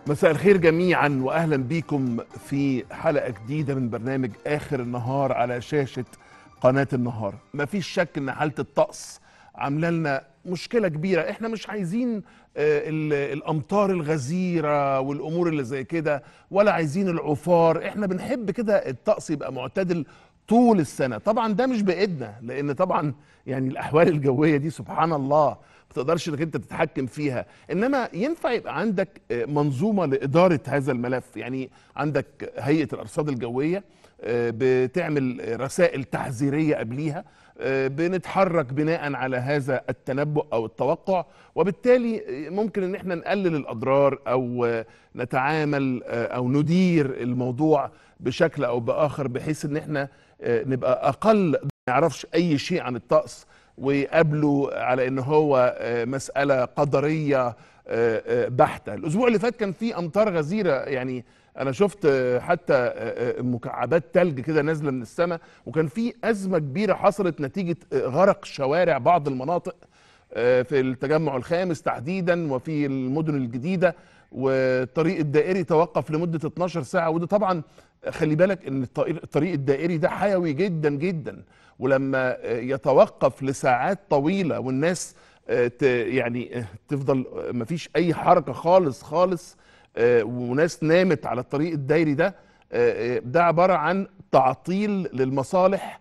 مساء الخير جميعا واهلا بيكم في حلقه جديده من برنامج اخر النهار على شاشه قناه النهار مفيش شك ان حاله الطقس عامله لنا مشكله كبيره احنا مش عايزين آه، ال- الامطار الغزيره والامور اللي زي كده ولا عايزين العفار احنا بنحب كده الطقس يبقى معتدل طول السنه طبعا ده مش بايدنا لان طبعا يعني الاحوال الجويه دي سبحان الله ما تقدرش انك انت تتحكم فيها انما ينفع يبقى عندك آه، منظومه لاداره هذا الملف يعني عندك هيئه الارصاد الجويه آه، بتعمل رسائل تحذيريه قبليها آه، بنتحرك بناء على هذا التنبؤ او التوقع وبالتالي آه، ممكن ان احنا نقلل الاضرار او آه، نتعامل آه، او ندير الموضوع بشكل او باخر بحيث ان احنا آه، نبقى اقل ما يعرفش اي شيء عن الطقس ويقابله على ان هو آه، مساله قدريه آه، آه، بحته الاسبوع اللي فات كان في امطار غزيره يعني انا شفت آه، حتى آه، آه، مكعبات تلج كده نازله من السماء وكان في ازمه كبيره حصلت نتيجه آه، غرق شوارع بعض المناطق آه، في التجمع الخامس تحديدا وفي المدن الجديده والطريق الدائري توقف لمده 12 ساعه وده طبعا خلي بالك ان الطريق الطريق الدائري ده حيوي جدا جدا ولما آه، يتوقف لساعات طويله والناس آه، ت- يعني آه، تفضل آه، مفيش اي حركه خالص خالص آه، وناس نامت على الطريق الدائري ده آه، آه، ده عباره عن تعطيل للمصالح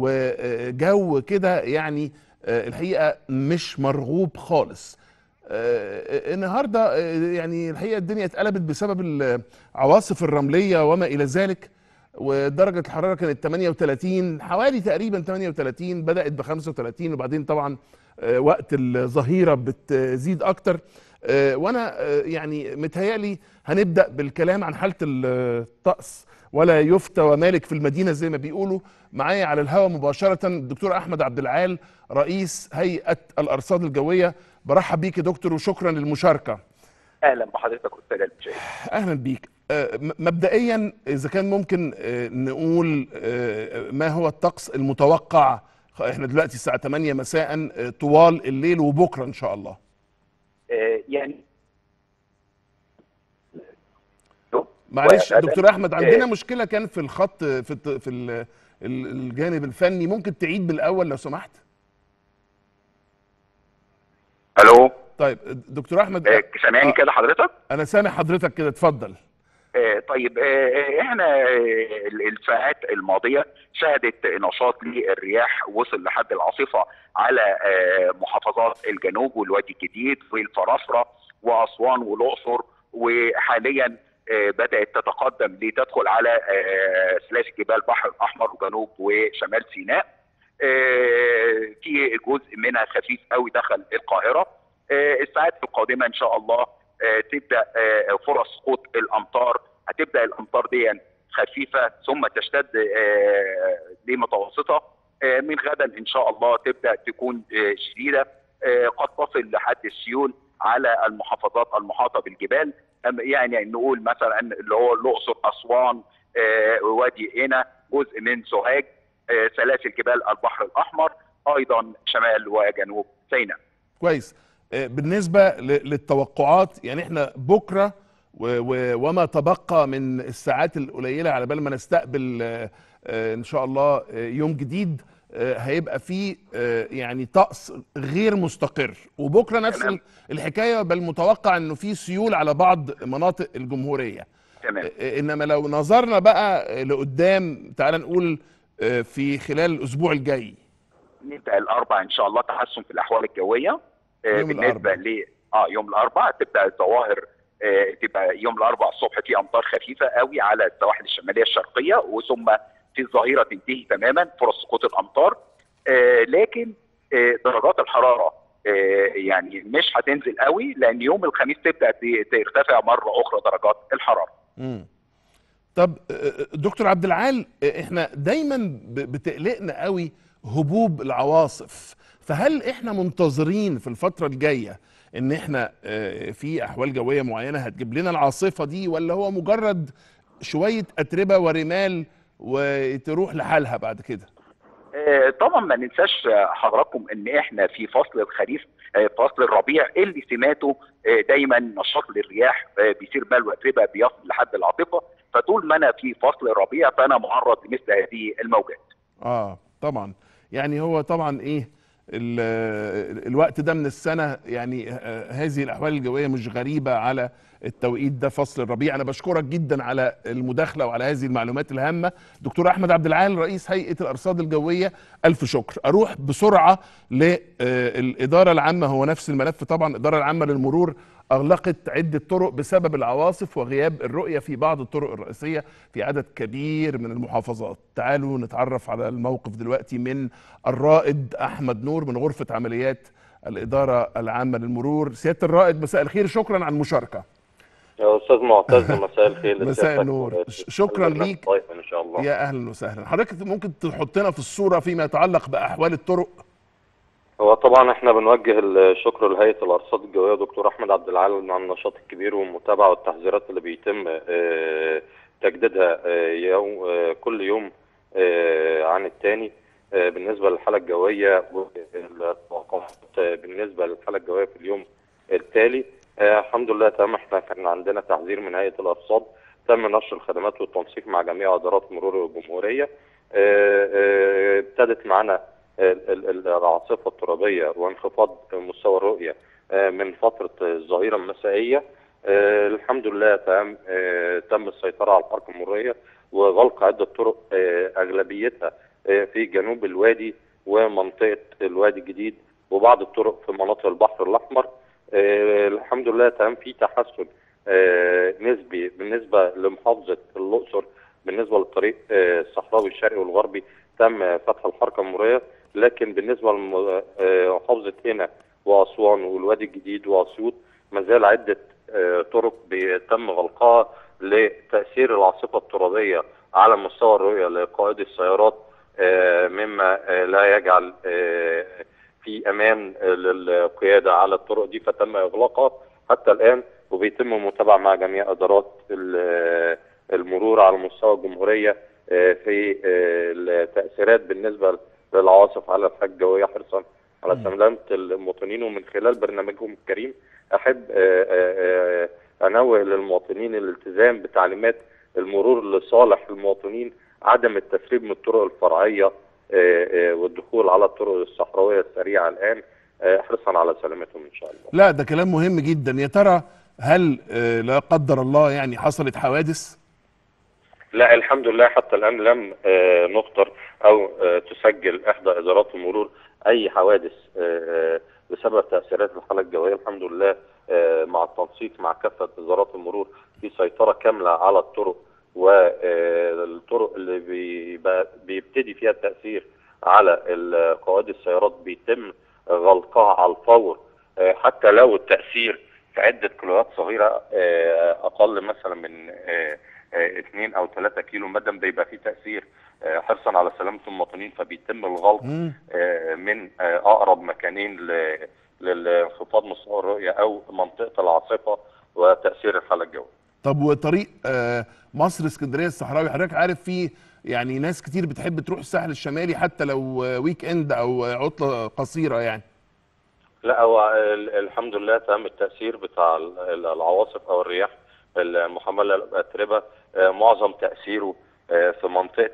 وجو كده يعني آه، الحقيقه مش مرغوب خالص آه، النهارده آه، يعني الحقيقه الدنيا اتقلبت بسبب العواصف الرمليه وما الى ذلك ودرجه الحراره كانت 38 حوالي تقريبا 38 بدات ب 35 وبعدين طبعا آه، وقت الظهيره بتزيد اكتر آه، وانا آه، يعني متهيألي هنبدا بالكلام عن حاله الطقس ولا يفتى ومالك في المدينه زي ما بيقولوا معايا على الهواء مباشره الدكتور احمد عبد العال رئيس هيئه الارصاد الجويه برحب بيك يا دكتور وشكرا للمشاركه اهلا بحضرتك استاذ المشاهد اهلا بيك آه، م- مبدئيا اذا كان ممكن آه، نقول آه، ما هو الطقس المتوقع احنا دلوقتي الساعه 8 مساء آه، طوال الليل وبكره ان شاء الله آه، يعني معلش وأنا- دكتور احمد عندنا آه، مشكله كان في الخط في الت- في ال- ال- الجانب الفني ممكن تعيد بالاول لو سمحت الو طيب دكتور احمد آه، سامعني آه. كده حضرتك انا سامع حضرتك كده اتفضل آه، طيب آه، آه، احنا آه، ال- الساعات الماضيه شهدت نشاط للرياح وصل لحد العاصفه على آه، محافظات الجنوب والوادي الجديد والفرافره واسوان والاقصر وحاليا آه، بدات تتقدم لتدخل على آه، سلاسل جبال البحر الاحمر وجنوب وشمال سيناء آه، في جزء منها خفيف قوي دخل القاهره آه، الساعات القادمه ان شاء الله آه، تبدا آه، فرص سقوط الامطار هتبدا الامطار دي خفيفه ثم تشتد آه، لمتوسطه آه، من غدا ان شاء الله تبدا تكون آه، شديده آه، قد تصل لحد السيول على المحافظات المحاطه بالجبال أم- يعني نقول مثلا اللي هو الاقصر اسوان آه، وادي قنا جزء من سوهاج آه، سلاسل جبال البحر الاحمر ايضا شمال وجنوب سيناء كويس آه، بالنسبه ل- للتوقعات يعني احنا بكره و- و- وما تبقى من الساعات القليله على بال ما نستقبل آه، آه، ان شاء الله آه، يوم جديد آه، هيبقى فيه آه، يعني طقس غير مستقر وبكره نفس تمام. ال- الحكايه بل متوقع انه في سيول على بعض مناطق الجمهوريه تمام آه، انما لو نظرنا بقى لقدام تعال نقول آه، في خلال الاسبوع الجاي نبدا الاربع ان شاء الله تحسن في الاحوال الجويه آه، يوم بالنسبه الأربع. ل اه يوم الاربع تبدا الظواهر آه، تبقى يوم الاربع الصبح في امطار خفيفه قوي على السواحل الشماليه الشرقيه وثم في الظهيره تنتهي تماما فرص سقوط الامطار آه، لكن آه، درجات الحراره آه، يعني مش هتنزل قوي لان يوم الخميس تبدا ت- ترتفع مره اخرى درجات الحراره مم. طب آه، دكتور عبد العال آه، احنا دايما ب- بتقلقنا قوي هبوب العواصف فهل احنا منتظرين في الفترة الجاية ان احنا آه، في احوال جوية معينة هتجيب لنا العاصفة دي ولا هو مجرد شوية اتربة ورمال وتروح لحالها بعد كده آه، طبعا ما ننساش آه، حضراتكم ان احنا في فصل الخريف آه، فصل الربيع الربيع اللي سماته دايما نشاط للرياح بيصير بلوى اتربه بيصل لحد العاصفه فطول ما انا في فصل الربيع فانا معرض لمثل هذه الموجات. اه طبعا يعني هو طبعا ايه الوقت ده من السنه يعني هذه الاحوال الجويه مش غريبه على التوقيت ده فصل الربيع انا بشكرك جدا على المداخله وعلى هذه المعلومات الهامه دكتور احمد عبد العال رئيس هيئه الارصاد الجويه الف شكر اروح بسرعه للاداره العامه هو نفس الملف طبعا الاداره العامه للمرور اغلقت عده طرق بسبب العواصف وغياب الرؤيه في بعض الطرق الرئيسيه في عدد كبير من المحافظات تعالوا نتعرف على الموقف دلوقتي من الرائد احمد نور من غرفه عمليات الاداره العامه للمرور سياده الرائد مساء الخير شكرا على المشاركه يا استاذ معتز مساء الخير مساء النور شكرا ليك ان شاء الله يا اهلا وسهلا حضرتك ممكن تحطنا في الصوره فيما يتعلق باحوال الطرق هو طبعا احنا بنوجه الشكر لهيئه الارصاد الجويه دكتور احمد عبد العال على النشاط الكبير والمتابعه والتحذيرات اللي بيتم تجديدها يوم كل يوم عن الثاني بالنسبه للحاله الجويه والتوقعات بالنسبه للحاله الجويه في اليوم التالي الحمد لله تمام احنا كان عندنا تحذير من هيئه الارصاد تم نشر الخدمات والتنسيق مع جميع ادارات مرور الجمهوريه ابتدت معانا العاصفه الترابيه وانخفاض مستوى الرؤيه من فتره الظهيره المسائيه الحمد لله تم تم السيطره على الحركه المروريه وغلق عده طرق اغلبيتها في جنوب الوادي ومنطقه الوادي الجديد وبعض الطرق في مناطق البحر الاحمر الحمد لله تمام في تحسن نسبي بالنسبه لمحافظه الاقصر بالنسبه للطريق الصحراوي الشرقي والغربي تم فتح الحركه المروريه لكن بالنسبه لمحافظه قنا واسوان والوادي الجديد واسيوط ما زال عده طرق تم غلقها لتاثير العاصفه الترابيه على مستوى الرؤيه لقائد السيارات مما لا يجعل في امان للقياده على الطرق دي فتم اغلاقها حتى الان وبيتم متابعه مع جميع ادارات المرور على مستوى الجمهوريه في التاثيرات بالنسبه للعواصف على الحاجه الجويه حرصا على سلامه المواطنين ومن خلال برنامجهم الكريم احب انوه للمواطنين الالتزام بتعليمات المرور لصالح المواطنين عدم التسريب من الطرق الفرعيه والدخول على الطرق الصحراويه السريعه الان حرصا على سلامتهم ان شاء الله. لا ده كلام مهم جدا يا ترى هل لا قدر الله يعني حصلت حوادث؟ لا الحمد لله حتى الان لم نخطر او تسجل احدى ادارات المرور اي حوادث بسبب تاثيرات الحاله الجويه الحمد لله مع التنسيق مع كافه ادارات المرور في سيطره كامله على الطرق والطرق اللي بيبتدي فيها التاثير على قواعد السيارات بيتم غلقها على الفور حتى لو التاثير في عده كيلوات صغيره اقل مثلا من 2 او 3 كيلو ما دام بيبقى فيه تاثير حرصا على سلامه المواطنين فبيتم الغلق من اقرب مكانين لانخفاض مستوى الرؤيه او منطقه العاصفه وتاثير الحاله الجويه. طب وطريق مصر اسكندريه الصحراوي حضرتك عارف فيه يعني ناس كتير بتحب تروح الساحل الشمالي حتى لو ويك اند او عطله قصيره يعني لا هو الحمد لله تم التاثير بتاع العواصف او الرياح المحمله بالاتربه معظم تاثيره في منطقه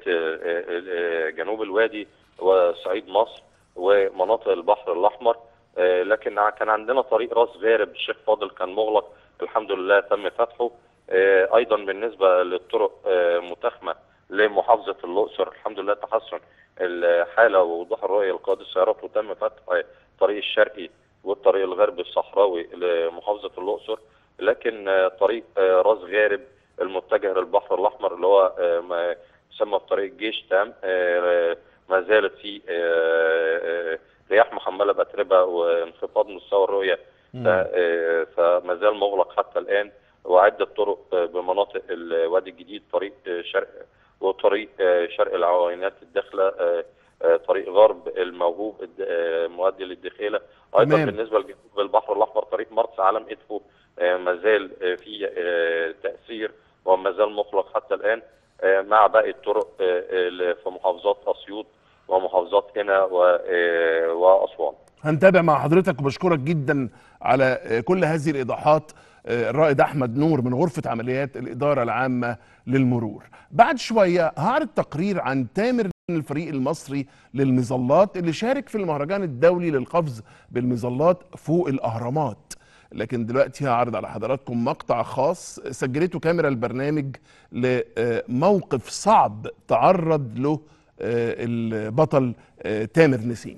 جنوب الوادي وصعيد مصر ومناطق البحر الاحمر لكن كان عندنا طريق راس غارب الشيخ فاضل كان مغلق الحمد لله تم فتحه ايضا بالنسبه للطرق متاخمه لمحافظه الاقصر الحمد لله تحسن الحاله ووضوح الرؤيه لقائد السيارات وتم فتح الطريق الشرقي والطريق الغربي الصحراوي لمحافظه الاقصر لكن طريق راس غارب المتجه للبحر الاحمر اللي هو ما يسمى بطريق الجيش تام ما زالت في رياح محمله باتربه وانخفاض مستوى الرؤيه فما زال مغلق حتى الان وعده طرق بمناطق الوادي الجديد طريق شرق وطريق شرق العوينات الداخله طريق غرب الموهوب مؤدي للدخيله ايضا تمام. بالنسبه لجنوب البحر الاحمر طريق مرسى علم ادفو ما زال في تاثير وما زال مغلق حتى الان مع باقي الطرق في محافظات اسيوط ومحافظات قنا واسوان هنتابع مع حضرتك وبشكرك جدا على آه، كل هذه الايضاحات آه، الرائد احمد نور من غرفه عمليات الاداره العامه للمرور بعد شويه هعرض تقرير عن تامر الفريق المصري للمظلات اللي شارك في المهرجان الدولي للقفز بالمظلات فوق الاهرامات لكن دلوقتي هعرض على حضراتكم مقطع خاص سجلته كاميرا البرنامج لموقف صعب تعرض له آه، البطل آه، تامر نسيم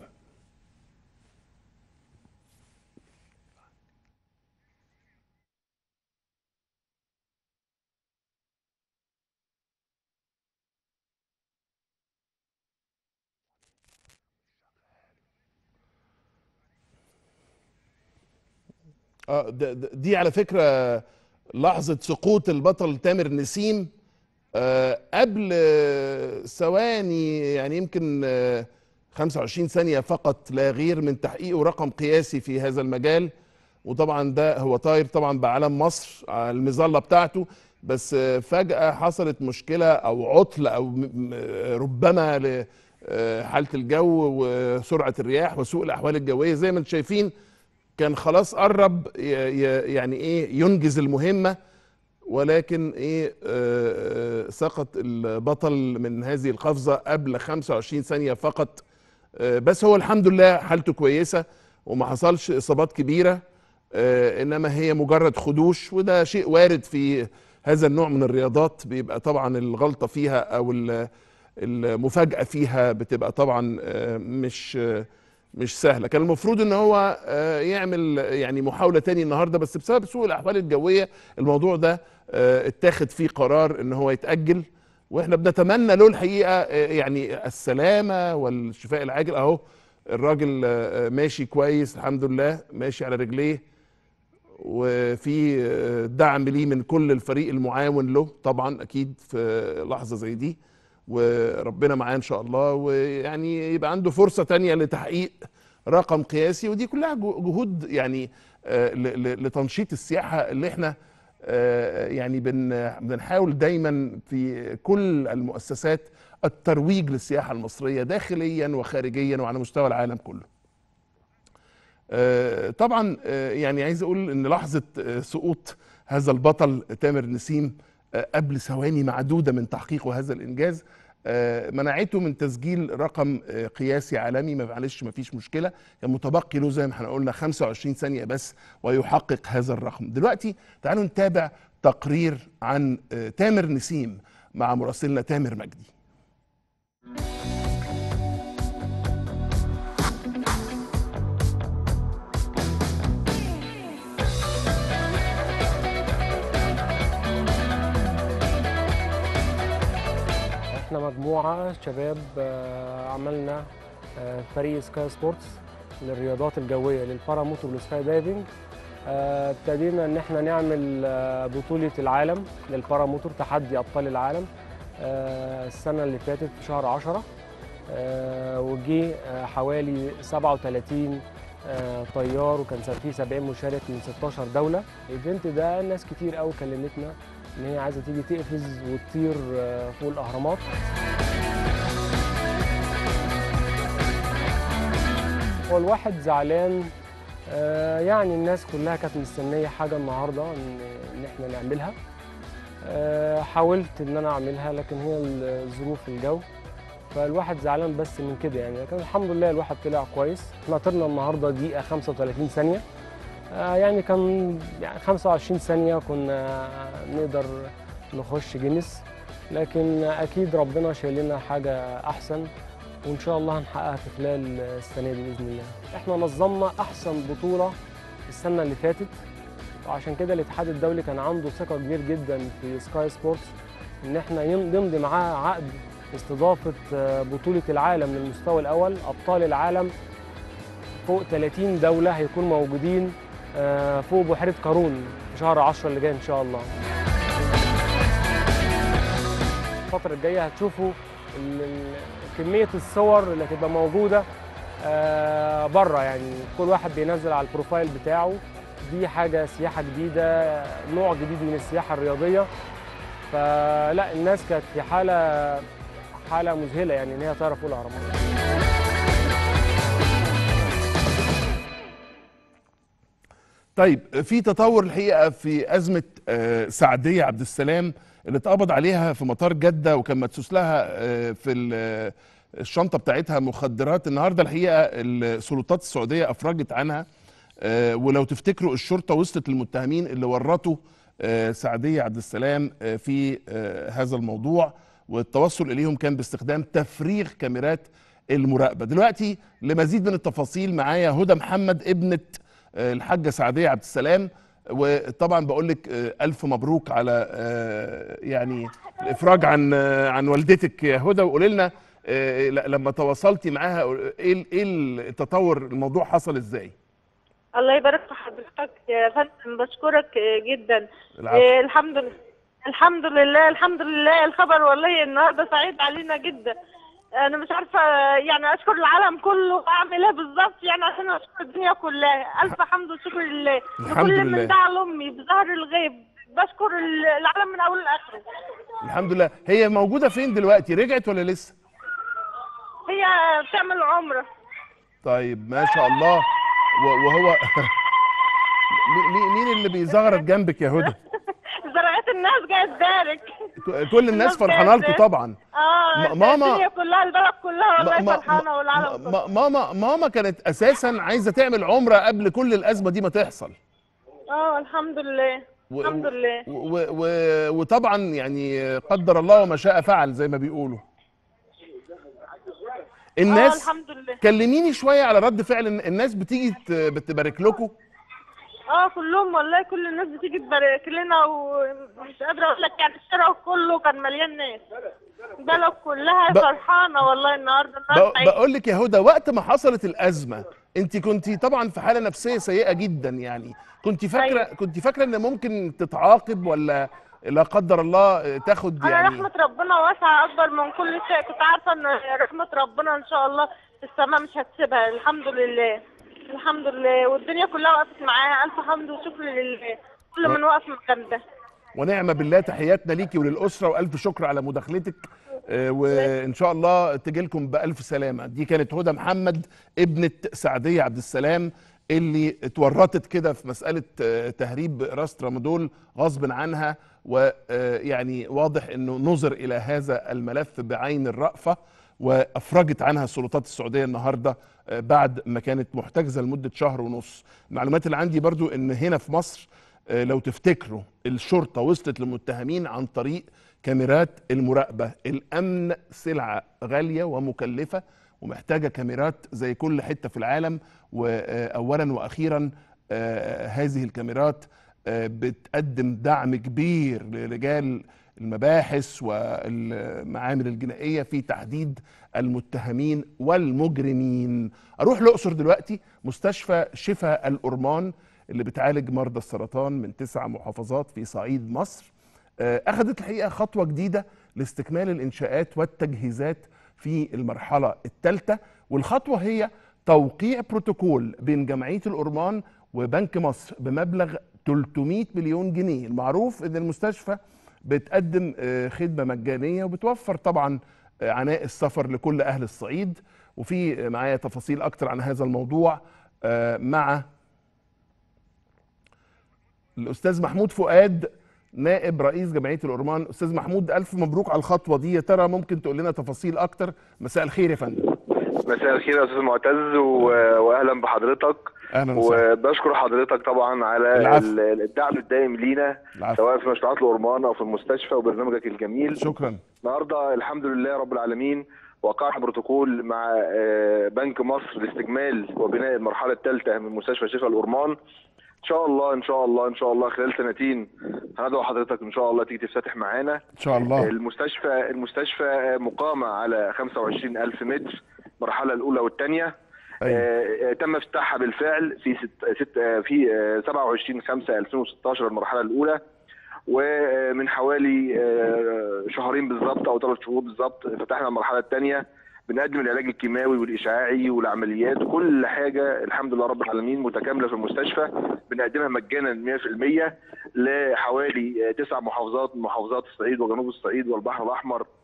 اه ده- ده- دي على فكرة لحظة سقوط البطل تامر نسيم آه قبل آه، ثواني يعني يمكن آه 25 ثانية فقط لا غير من تحقيقه رقم قياسي في هذا المجال وطبعا ده هو طاير طبعا بعلم مصر على المظلة بتاعته بس آه، فجأة حصلت مشكلة أو عطل أو م- م- ربما لحالة الجو وسرعة الرياح وسوء الأحوال الجوية زي ما انتم شايفين كان خلاص قرب ي- ي- يعني ايه ينجز المهمه ولكن ايه آه، آه، سقط البطل من هذه القفزه قبل 25 ثانيه فقط آه، بس هو الحمد لله حالته كويسه وما حصلش اصابات كبيره آه، انما هي مجرد خدوش وده شيء وارد في هذا النوع من الرياضات بيبقى طبعا الغلطه فيها او ال- المفاجاه فيها بتبقى طبعا آه، مش آه، مش سهله كان المفروض ان هو آه، يعمل يعني محاوله تاني النهارده بس بسبب سوء الاحوال الجويه الموضوع ده آه، اتاخد فيه قرار ان هو يتاجل واحنا بنتمنى له الحقيقه آه، يعني السلامه والشفاء العاجل اهو الراجل آه، ماشي كويس الحمد لله ماشي على رجليه وفي آه، دعم ليه من كل الفريق المعاون له طبعا اكيد في لحظه زي دي وربنا معاه ان شاء الله ويعني يبقى عنده فرصه تانية لتحقيق رقم قياسي ودي كلها جو- جهود يعني آه، ل- ل- لتنشيط السياحه اللي احنا آه، يعني بن بنحاول دايما في كل المؤسسات الترويج للسياحه المصريه داخليا وخارجيا وعلى مستوى العالم كله. آه، طبعا آه، يعني عايز اقول ان لحظه آه، سقوط هذا البطل تامر نسيم آه، قبل ثواني معدوده من تحقيقه هذا الانجاز آه، منعته من تسجيل رقم آه، قياسي عالمي ما معلش ما فيش مشكله كان متبقي له زي ما احنا قلنا 25 ثانيه بس ويحقق هذا الرقم دلوقتي تعالوا نتابع تقرير عن آه، تامر نسيم مع مراسلنا تامر مجدي احنا مجموعة شباب آه، عملنا آه، فريق سكاي سبورتس للرياضات الجوية للباراموتور والسكاي دايفنج آه، ابتدينا ان احنا نعمل آه، بطولة العالم للباراموتور تحدي ابطال العالم آه، السنة اللي فاتت في شهر 10 آه، وجي آه، حوالي 37 آه، طيار وكان فيه 70 مشارك من 16 دولة الايفنت ده ناس كتير قوي كلمتنا ان هي عايزه تيجي تقفز وتطير آه، فوق الاهرامات هو الواحد زعلان آه، يعني الناس كلها كانت مستنيه حاجه النهارده ان ان احنا نعملها آه، حاولت ان انا اعملها لكن هي الظروف الجو فالواحد زعلان بس من كده يعني لكن الحمد لله الواحد طلع كويس احنا طرنا النهارده دقيقه 35 ثانيه آه، يعني كان يعني 25 ثانية كنا نقدر نخش جينيس لكن أكيد ربنا شايل لنا حاجة أحسن وإن شاء الله هنحققها في خلال السنة دي بإذن الله. إحنا نظمنا أحسن بطولة السنة اللي فاتت وعشان كده الاتحاد الدولي كان عنده ثقة كبير جدا في سكاي سبورتس إن إحنا يم- نمضي معاه عقد استضافة آه، بطولة العالم للمستوى الأول أبطال العالم فوق 30 دولة هيكونوا موجودين آه، فوق بحيرة قارون في شهر 10 اللي جاي إن شاء الله. الفترة الجاية هتشوفوا ال- ال- كمية الصور اللي هتبقى موجودة بره يعني كل واحد بينزل على البروفايل بتاعه دي حاجة سياحة جديدة نوع جديد من السياحة الرياضية فلا الناس كانت في حالة حالة مذهلة يعني إن هي تعرف فوق الأهرامات. طيب في تطور الحقيقه في ازمه آه، سعديه عبد السلام اللي اتقبض عليها في مطار جده وكان مدسوس لها آه، في ال- الشنطه بتاعتها مخدرات النهارده الحقيقه السلطات السعوديه افرجت عنها آه، ولو تفتكروا الشرطه وصلت للمتهمين اللي ورطوا آه، سعديه عبد السلام آه، في آه، هذا الموضوع والتوصل اليهم كان باستخدام تفريغ كاميرات المراقبه دلوقتي لمزيد من التفاصيل معايا هدى محمد ابنه آه، الحاجه سعديه عبد السلام وطبعا بقول لك آه، الف مبروك على آه، يعني الافراج عن آه، عن والدتك يا هدى وقولي لنا آه، ل- لما تواصلتي معاها ايه ال- ايه التطور الموضوع حصل ازاي الله يبارك في حضرتك يا فندم بشكرك جدا العفو. إيه، الحمد لله الحمد لله الحمد لله الخبر والله النهارده سعيد علينا جدا انا مش عارفه يعني اشكر العالم كله اعمل ايه بالظبط يعني عشان اشكر الدنيا كلها الف حمد وشكر لله الحمد لكل لله. من دعا لامي بظهر الغيب بشكر ال- العالم من اوله لاخره الحمد لله هي موجوده فين دلوقتي رجعت ولا لسه هي بتعمل عمره طيب ما شاء الله و- وهو مي- مي- مين اللي بيزغرط جنبك يا هدى زرعت الناس جايه تبارك ك- كل الناس الناس فرحانه جاية لكم طبعا اه م- ماما- الدنيا كلها البلد كلها والله ما- فرحانه والعالم كله ما- ماما ماما كانت اساسا عايزه تعمل عمره قبل كل الازمه دي ما تحصل اه الحمد لله و- الحمد لله و و وطبعا يعني قدر الله وما شاء فعل زي ما بيقولوا اه الناس الحمد لله كلميني شويه على رد فعل الن- الناس بتيجي ت- بتبارك لكم اه كلهم والله كل الناس بتيجي تبارك لنا ومش قادره اقول لك يعني الشارع كله كان مليان ناس البلد كلها ب- فرحانه والله النهارده النهارده عيد. بقول لك يا هدى وقت ما حصلت الازمه انت كنت طبعا في حاله نفسيه سيئه جدا يعني كنت فاكره أيوة. كنت فاكره ان ممكن تتعاقب ولا لا قدر الله تاخد انا يعني رحمه ربنا واسعه اكبر من كل شيء كنت عارفه ان رحمه ربنا ان شاء الله في السماء مش هتسيبها الحمد لله الحمد لله والدنيا كلها وقفت معاها الف حمد وشكر لله كل من وقف مكان ده ونعم بالله تحياتنا ليكي وللاسره والف شكر على مداخلتك آه، وان شاء الله تجي لكم بالف سلامه دي كانت هدى محمد ابنه سعديه عبد السلام اللي اتورطت كده في مساله آه، تهريب راس ترامادول غصب عنها ويعني واضح انه نظر الى هذا الملف بعين الرأفه وافرجت عنها السلطات السعوديه النهارده آه، بعد ما كانت محتجزه لمده شهر ونص المعلومات اللي عندي برضو ان هنا في مصر آه، لو تفتكروا الشرطه وصلت للمتهمين عن طريق كاميرات المراقبه الامن سلعه غاليه ومكلفه ومحتاجه كاميرات زي كل حته في العالم واولا واخيرا آه، هذه الكاميرات آه، بتقدم دعم كبير لرجال المباحث والمعامل الجنائيه في تحديد المتهمين والمجرمين اروح الاقصر دلوقتي مستشفى شفا الأرمان اللي بتعالج مرضى السرطان من تسع محافظات في صعيد مصر آه، اخذت الحقيقه خطوه جديده لاستكمال الانشاءات والتجهيزات في المرحله الثالثه والخطوه هي توقيع بروتوكول بين جمعيه الأرمان وبنك مصر بمبلغ 300 مليون جنيه المعروف ان المستشفى بتقدم آه، خدمه مجانيه وبتوفر طبعا آه، عناء السفر لكل اهل الصعيد وفي آه، معايا تفاصيل اكتر عن هذا الموضوع آه، مع الاستاذ محمود فؤاد نائب رئيس جمعيه الأرمان استاذ محمود الف مبروك على الخطوه دي يا ترى ممكن تقول لنا تفاصيل اكتر مساء الخير يا فندم مساء الخير يا استاذ معتز و- واهلا بحضرتك اهلا وسهلا وبشكر حضرتك طبعا على العفو. ال- الدعم الدائم لينا العفو. سواء في مشروعات الأورمان او في المستشفى وبرنامجك الجميل شكرا النهارده الحمد لله رب العالمين وقعنا بروتوكول مع آه، بنك مصر لاستكمال وبناء المرحله الثالثه من مستشفى شفا الأورمان ان شاء الله ان شاء الله ان شاء الله خلال سنتين هندعو حضرتك ان شاء الله تيجي تفتتح معانا ان شاء الله المستشفى المستشفى مقامة على 25 ألف متر المرحلة الأولى والثانية أيوة. آه، تم افتتاحها بالفعل في ست ست آه، في آه، 27 5 2016 المرحلة الأولى ومن حوالي آه، شهرين بالظبط أو ثلاث شهور بالظبط فتحنا المرحلة الثانية بنقدم العلاج الكيماوي والإشعاعي والعمليات وكل حاجة الحمد لله رب العالمين متكاملة في المستشفى بنقدمها مجانا 100% لحوالي آه، تسع محافظات من محافظات الصعيد وجنوب الصعيد والبحر الأحمر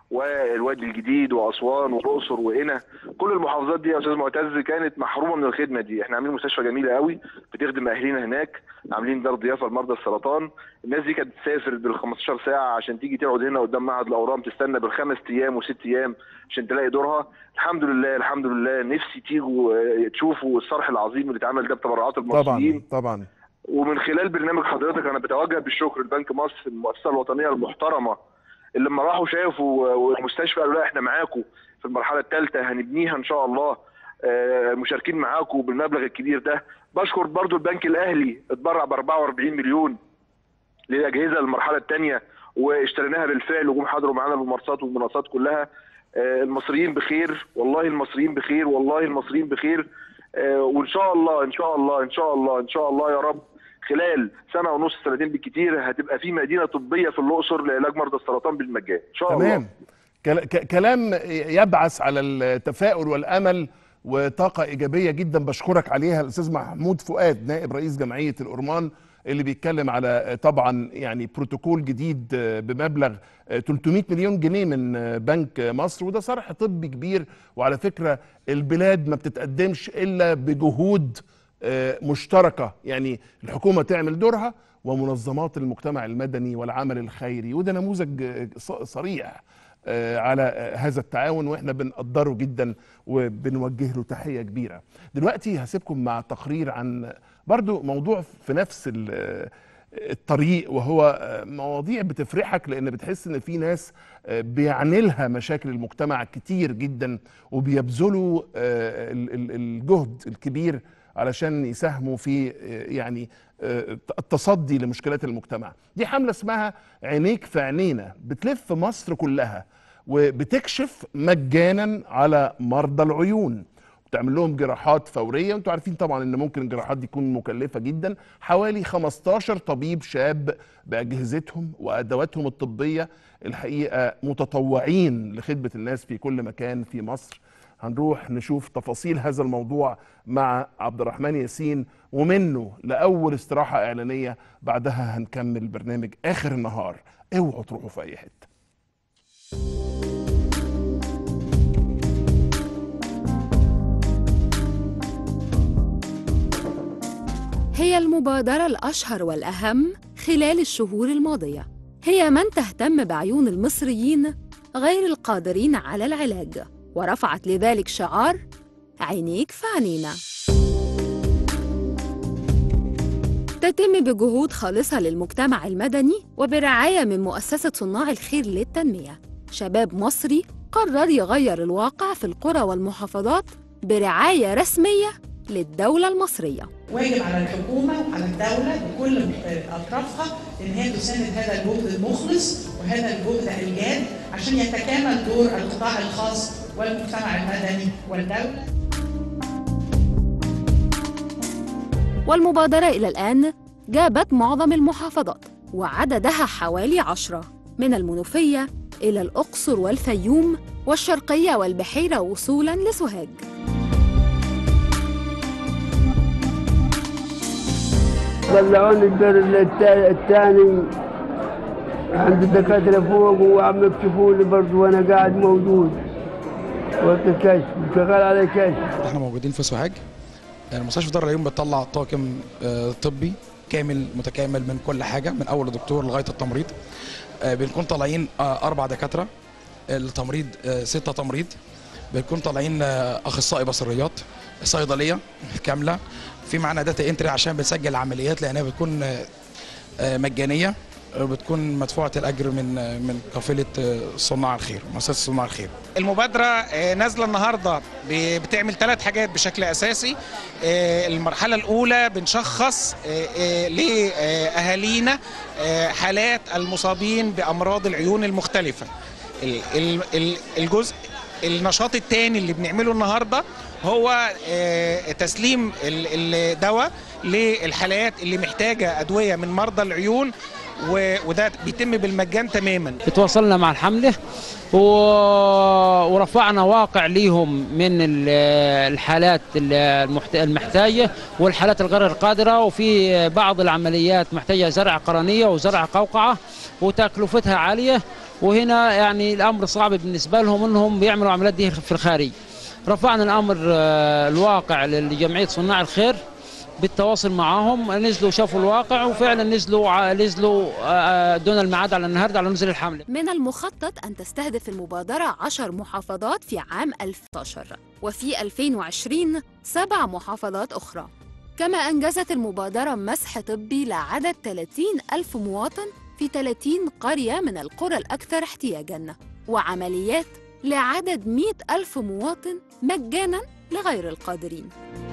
والوادي الجديد واسوان والاقصر وقنا كل المحافظات دي يا استاذ معتز كانت محرومه من الخدمه دي احنا عاملين مستشفى جميله قوي بتخدم اهالينا هناك عاملين دار ضيافه لمرضى السرطان الناس دي كانت تسافر بال 15 ساعه عشان تيجي تقعد هنا قدام معهد الاورام تستنى بالخمس ايام وست ايام عشان تلاقي دورها الحمد لله الحمد لله نفسي تيجوا آه، تشوفوا الصرح العظيم اللي اتعمل ده بتبرعات المصريين طبعا طبعا ومن خلال برنامج حضرتك انا بتوجه بالشكر لبنك مصر المؤسسه الوطنيه المحترمه اللي لما راحوا شافوا والمستشفى قالوا لا احنا معاكم في المرحله الثالثه هنبنيها ان شاء الله آه، مشاركين معاكم بالمبلغ الكبير ده بشكر برضو البنك الاهلي اتبرع ب 44 مليون للاجهزه المرحله الثانيه واشتريناها بالفعل وجم حضروا معانا بالمنصات والمنصات كلها آه، المصريين بخير والله المصريين بخير والله المصريين بخير آه، وان شاء الله ان شاء الله ان شاء الله ان شاء الله يا رب خلال سنه ونص سنتين بالكتير هتبقى في مدينه طبيه في الاقصر لعلاج مرضى السرطان بالمجان ان شاء الله تمام كلا- ك- كلام يبعث على التفاؤل والامل وطاقه ايجابيه جدا بشكرك عليها الاستاذ محمود فؤاد نائب رئيس جمعيه الأورمان اللي بيتكلم على طبعا يعني بروتوكول جديد بمبلغ 300 مليون جنيه من بنك مصر وده صرح طبي كبير وعلى فكره البلاد ما بتتقدمش الا بجهود مشتركه يعني الحكومه تعمل دورها ومنظمات المجتمع المدني والعمل الخيري وده نموذج صريح على هذا التعاون واحنا بنقدره جدا وبنوجه له تحيه كبيره. دلوقتي هسيبكم مع تقرير عن برضو موضوع في نفس الطريق وهو مواضيع بتفرحك لان بتحس ان في ناس بيعني لها مشاكل المجتمع كتير جدا وبيبذلوا الجهد الكبير علشان يساهموا في يعني التصدي لمشكلات المجتمع دي حملة اسمها عينيك في عينينا بتلف مصر كلها وبتكشف مجانا على مرضى العيون بتعمل لهم جراحات فورية وانتوا عارفين طبعا ان ممكن الجراحات دي تكون مكلفة جدا حوالي 15 طبيب شاب بأجهزتهم وأدواتهم الطبية الحقيقة متطوعين لخدمة الناس في كل مكان في مصر هنروح نشوف تفاصيل هذا الموضوع مع عبد الرحمن ياسين ومنه لأول استراحة إعلانية بعدها هنكمل برنامج آخر النهار اوعوا تروحوا في أي حتة هي المبادرة الأشهر والأهم خلال الشهور الماضية هي من تهتم بعيون المصريين غير القادرين على العلاج ورفعت لذلك شعار عينيك في عينينا تتم بجهود خالصة للمجتمع المدني وبرعاية من مؤسسة صناع الخير للتنمية شباب مصري قرر يغير الواقع في القرى والمحافظات برعاية رسمية للدولة المصرية واجب على الحكومة وعلى الدولة بكل أطرافها إن هي تساند هذا الجهد المخلص وهذا الجهد الجاد عشان يتكامل دور القطاع الخاص والمجتمع المدني والدولة والمبادرة إلى الآن جابت معظم المحافظات وعددها حوالي عشرة من المنوفية إلى الأقصر والفيوم والشرقية والبحيرة وصولاً لسوهاج طلعوني الدور الثاني عند الدكاترة فوق وعم يكشفوا لي برضه وانا قاعد موجود وقت الكشف شغال على كشف احنا موجودين في سوهاج المستشفى دار العيون بتطلع طاقم طبي كامل متكامل من كل حاجه من اول دكتور لغايه التمريض بنكون طالعين اربع دكاتره التمريض سته تمريض بنكون طالعين اخصائي بصريات صيدليه كامله في معانا داتا انتري عشان بنسجل العمليات لانها بتكون مجانيه بتكون مدفوعه الاجر من من قافله صناع الخير مؤسسه صناع الخير المبادره نازله النهارده بتعمل ثلاث حاجات بشكل اساسي المرحله الاولى بنشخص لاهالينا حالات المصابين بامراض العيون المختلفه الجزء النشاط الثاني اللي بنعمله النهارده هو آه، تسليم ال- الدواء للحالات اللي محتاجه ادويه من مرضى العيون و- وده بيتم بالمجان تماما تواصلنا مع الحملة و... ورفعنا واقع ليهم من ال- الحالات ال- المحت... المحتاجة والحالات الغير القادرة وفي بعض العمليات محتاجة زرع قرنية وزرع قوقعة وتكلفتها عالية وهنا يعني الأمر صعب بالنسبة لهم أنهم بيعملوا العمليات دي في الخارج رفعنا الأمر آه، الواقع لجمعية صناع الخير بالتواصل معاهم نزلوا شافوا الواقع وفعلا نزلوا ع- نزلوا آه، دون الميعاد على النهارده على نزل الحمله من المخطط أن تستهدف المبادرة عشر محافظات في عام 2011 وفي 2020 سبع محافظات أخرى كما أنجزت المبادرة مسح طبي لعدد 30 ألف مواطن في 30 قرية من القرى الأكثر احتياجاً وعمليات لعدد 100 ألف مواطن مجاناً لغير القادرين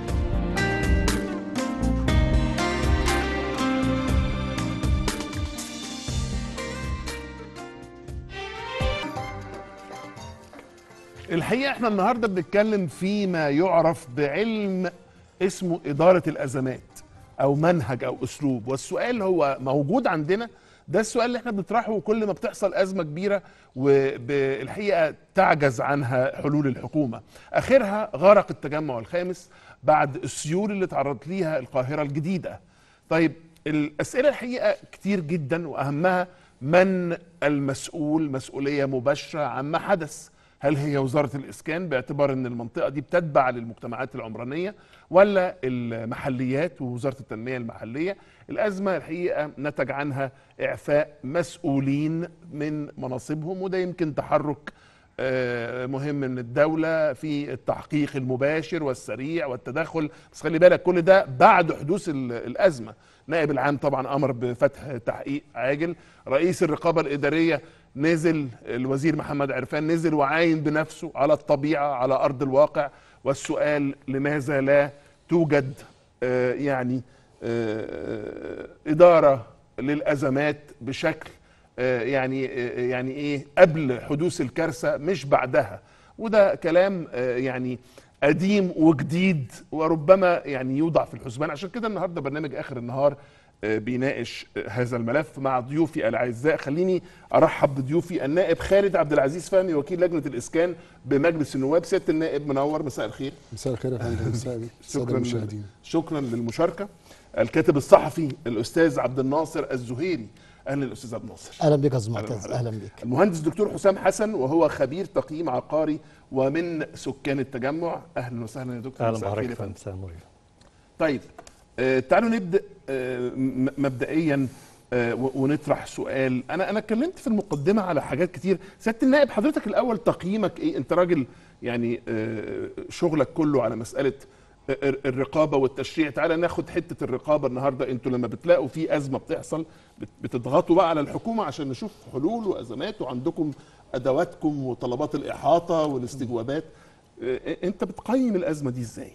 الحقيقه احنا النهارده بنتكلم في ما يعرف بعلم اسمه اداره الازمات او منهج او اسلوب والسؤال هو موجود عندنا ده السؤال اللي احنا بنطرحه كل ما بتحصل ازمه كبيره وبالحقيقه تعجز عنها حلول الحكومه اخرها غرق التجمع الخامس بعد السيول اللي تعرضت ليها القاهره الجديده طيب الاسئله الحقيقه كتير جدا واهمها من المسؤول مسؤوليه مباشره عما حدث هل هي وزاره الاسكان باعتبار ان المنطقه دي بتتبع للمجتمعات العمرانيه ولا المحليات ووزاره التنميه المحليه الازمه الحقيقه نتج عنها اعفاء مسؤولين من مناصبهم وده يمكن تحرك آه، مهم من الدولة في التحقيق المباشر والسريع والتدخل بس خلي بالك كل ده بعد حدوث ال- الأزمة نائب العام طبعا أمر بفتح تحقيق عاجل رئيس الرقابة الإدارية نزل الوزير محمد عرفان نزل وعاين بنفسه على الطبيعة على أرض الواقع والسؤال لماذا لا توجد آه، يعني آه، إدارة للأزمات بشكل آه، يعني آه، يعني ايه قبل حدوث الكارثه مش بعدها وده كلام آه، يعني قديم وجديد وربما يعني يوضع في الحسبان عشان كده النهارده برنامج اخر النهار آه، بيناقش آه، هذا الملف مع ضيوفي الاعزاء خليني ارحب بضيوفي النائب خالد عبد العزيز فهمي وكيل لجنه الاسكان بمجلس النواب سياده النائب منور مساء الخير مساء الخير يا فندم مساء الساده شكرا المشاهدين شكرا للمشاركه الكاتب الصحفي الاستاذ عبد الناصر الزهيري اهلا الاستاذ عبد الناصر اهلا بك يا استاذ معتز اهلا بك المهندس دكتور حسام حسن وهو خبير تقييم عقاري ومن سكان التجمع اهلا وسهلا يا دكتور اهلا مساء الخير بحضرتك يا يا فندم. فندم مساء النور طيب آه تعالوا نبدا آه م- مبدئيا آه و- ونطرح سؤال انا انا اتكلمت في المقدمه على حاجات كتير سياده النائب حضرتك الاول تقييمك ايه انت راجل يعني آه شغلك كله على مساله الر- الرقابه والتشريع تعالى ناخد حته الرقابه النهارده انتوا لما بتلاقوا في ازمه بتحصل بت- بتضغطوا بقى على الحكومه عشان نشوف حلول وازمات وعندكم ادواتكم وطلبات الاحاطه والاستجوابات آه، انت بتقيم الازمه دي ازاي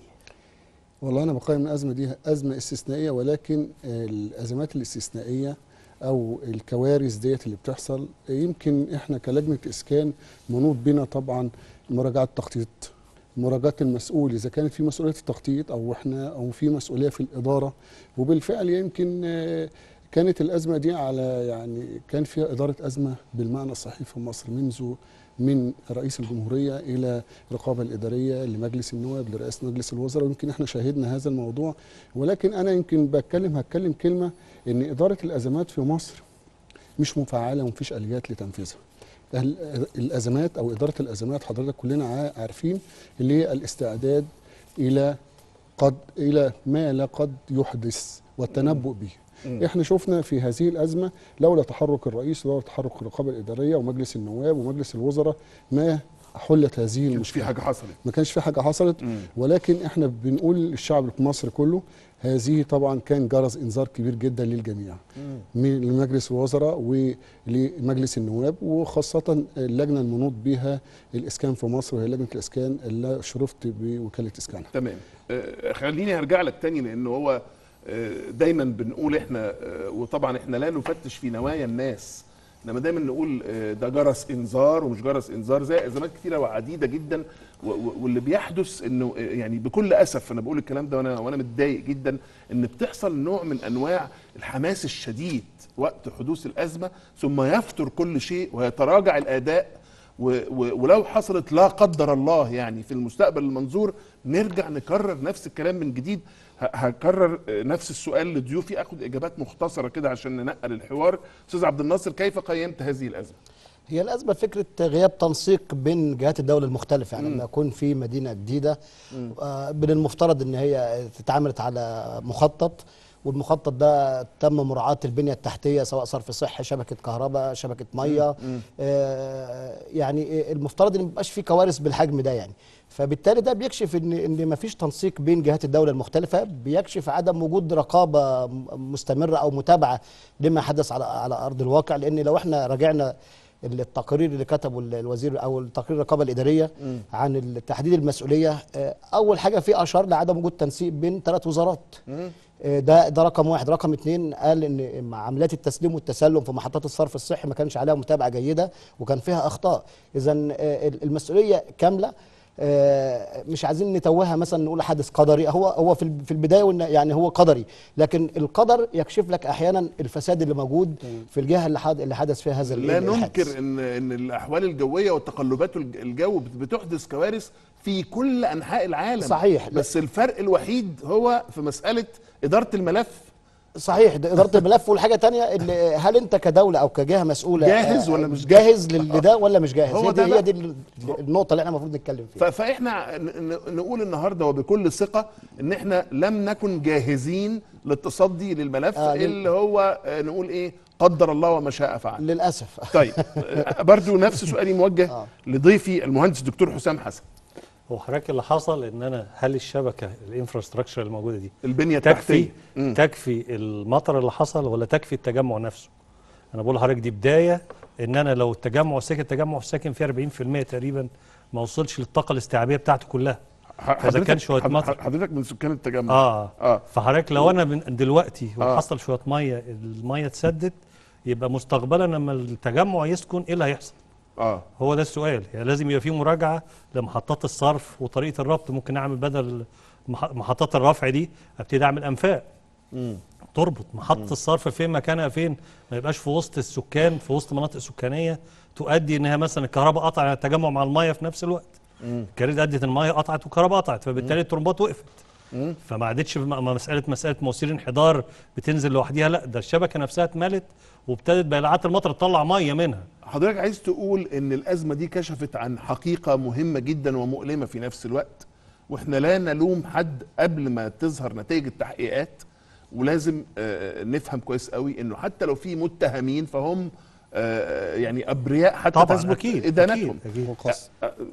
والله انا بقيم الازمه دي ازمه استثنائيه ولكن الازمات الاستثنائيه او الكوارث ديت اللي بتحصل يمكن احنا كلجنه اسكان منوط بنا طبعا مراجعه التخطيط مراجعه المسؤول اذا كانت في مسؤوليه التخطيط او احنا او في مسؤوليه في الاداره وبالفعل يمكن آه، كانت الازمه دي على يعني كان فيها اداره ازمه بالمعنى الصحيح في مصر منذ من رئيس الجمهوريه الى الرقابه الاداريه لمجلس النواب لرئاسه مجلس الوزراء ويمكن احنا شاهدنا هذا الموضوع ولكن انا يمكن بتكلم هتكلم كلمه ان اداره الازمات في مصر مش مفعله ومفيش اليات لتنفيذها ال- الازمات او اداره الازمات حضرتك كلنا عا- عارفين اللي هي الاستعداد الى قد الى ما لا قد يحدث والتنبؤ به مم. احنا شفنا في هذه الازمه لولا تحرك الرئيس ولولا تحرك الرقابه الاداريه ومجلس النواب ومجلس الوزراء ما حلت هذه المشكله في حاجه حصلت ما كانش في حاجه حصلت ولكن احنا بنقول للشعب في مصر كله هذه طبعا كان جرس انذار كبير جدا للجميع من لمجلس الوزراء ولمجلس النواب وخاصة اللجنة المنوط بها الإسكان في مصر وهي لجنة الإسكان اللي شرفت بوكالة إسكانها تمام آه، خليني هرجع لك تاني لان هو آه، دايما بنقول احنا آه، وطبعا احنا لا نفتش في نوايا الناس انما دايما نقول آه، ده جرس انذار ومش جرس انذار زي ازمات كتيره وعديده جدا و- و- واللي بيحدث انه آه، يعني بكل اسف انا بقول الكلام ده وانا وانا متضايق جدا ان بتحصل نوع من انواع الحماس الشديد وقت حدوث الازمه ثم يفتر كل شيء ويتراجع الاداء و و ولو حصلت لا قدر الله يعني في المستقبل المنظور نرجع نكرر نفس الكلام من جديد ه- هكرر آه، نفس السؤال لضيوفي اخد اجابات مختصره كده عشان ننقل الحوار استاذ عبد الناصر كيف قيمت هذه الازمه هي الازمه فكره غياب تنسيق بين جهات الدوله المختلفه يعني لما يكون في مدينه جديده آه، من المفترض ان هي تتعاملت على مخطط والمخطط ده تم مراعاه البنيه التحتيه سواء صرف صحي شبكه كهرباء شبكه ميه آه، يعني المفترض ان ما يبقاش في كوارث بالحجم ده يعني فبالتالي ده بيكشف ان ان ما فيش تنسيق بين جهات الدوله المختلفه بيكشف عدم وجود رقابه م- مستمره او متابعه لما حدث على على ارض الواقع لان لو احنا راجعنا التقارير اللي كتبه ال- الوزير او التقرير الرقابه الاداريه عن تحديد المسؤوليه آه، اول حاجه في اشار لعدم وجود تنسيق بين ثلاث وزارات آه، ده ده رقم واحد رقم اتنين قال ان مع عمليات التسليم والتسلم في محطات الصرف الصحي ما كانش عليها متابعه جيده وكان فيها اخطاء اذا المسؤوليه كامله آه، مش عايزين نتوهها مثلا نقول حدث قدري هو هو في ال- في البدايه وإن- يعني هو قدري لكن القدر يكشف لك احيانا الفساد اللي موجود في الجهه اللي حد- اللي حدث فيها هذا ال- لا الحادث. ننكر ان ان الاحوال الجويه والتقلبات الج- الجو بت- بتحدث كوارث في كل انحاء العالم صحيح. بس الفرق الوحيد هو في مساله اداره الملف صحيح ده اداره الملف والحاجه تانية اللي هل انت كدوله او كجهه مسؤوله جاهز آه، ولا مش جاهز لل- لده ولا مش جاهز هو هي ده دي, بقى. هي دي ال- النقطه اللي احنا المفروض نتكلم فيها ف- فاحنا ن- ن- نقول النهارده وبكل ثقه ان احنا لم نكن جاهزين للتصدي للملف آه، لل- اللي هو آه، نقول ايه قدر الله وما شاء فعل للاسف طيب آه، برضو نفس سؤالي موجه لضيفي المهندس الدكتور حسام حسن هو حضرتك اللي حصل ان انا هل الشبكه الانفراستراكشر الموجوده دي البنيه تكفي التحتيه مم. تكفي المطر اللي حصل ولا تكفي التجمع نفسه انا بقول لحضرتك دي بدايه ان انا لو التجمع ساكن التجمع ساكن فيه 40% تقريبا ما وصلش للطاقه الاستيعابيه بتاعته كلها فاذا كان شويه حض- مطر حضرتك من سكان التجمع اه اه فحضرتك لو انا من دلوقتي آه. وحصل شويه ميه الميه اتسدت يبقى مستقبلا لما التجمع يسكن ايه اللي هيحصل؟ اه هو ده السؤال يعني لازم يبقى في مراجعه لمحطات الصرف وطريقه الربط ممكن اعمل بدل مح- محطات الرفع دي ابتدي اعمل انفاق تربط محطه الصرف فين مكانها فين ما يبقاش في وسط السكان في وسط مناطق سكانيه تؤدي انها مثلا الكهرباء قطع على التجمع مع الميه في نفس الوقت الكارير ادت الميه قطعت والكهرباء قطعت فبالتالي الترمبات وقفت فما عادتش م- م- مساله مساله مواسير انحدار بتنزل لوحديها لا ده الشبكه نفسها اتملت وابتدت بيلعات المطر تطلع ميه منها حضرتك عايز تقول ان الازمه دي كشفت عن حقيقه مهمه جدا ومؤلمه في نفس الوقت واحنا لا نلوم حد قبل ما تظهر نتائج التحقيقات ولازم آه، نفهم كويس قوي انه حتى لو في متهمين فهم آه، يعني ابرياء حتى طبعاً، تثبت أكيد، ادانتهم أكيد. وخاص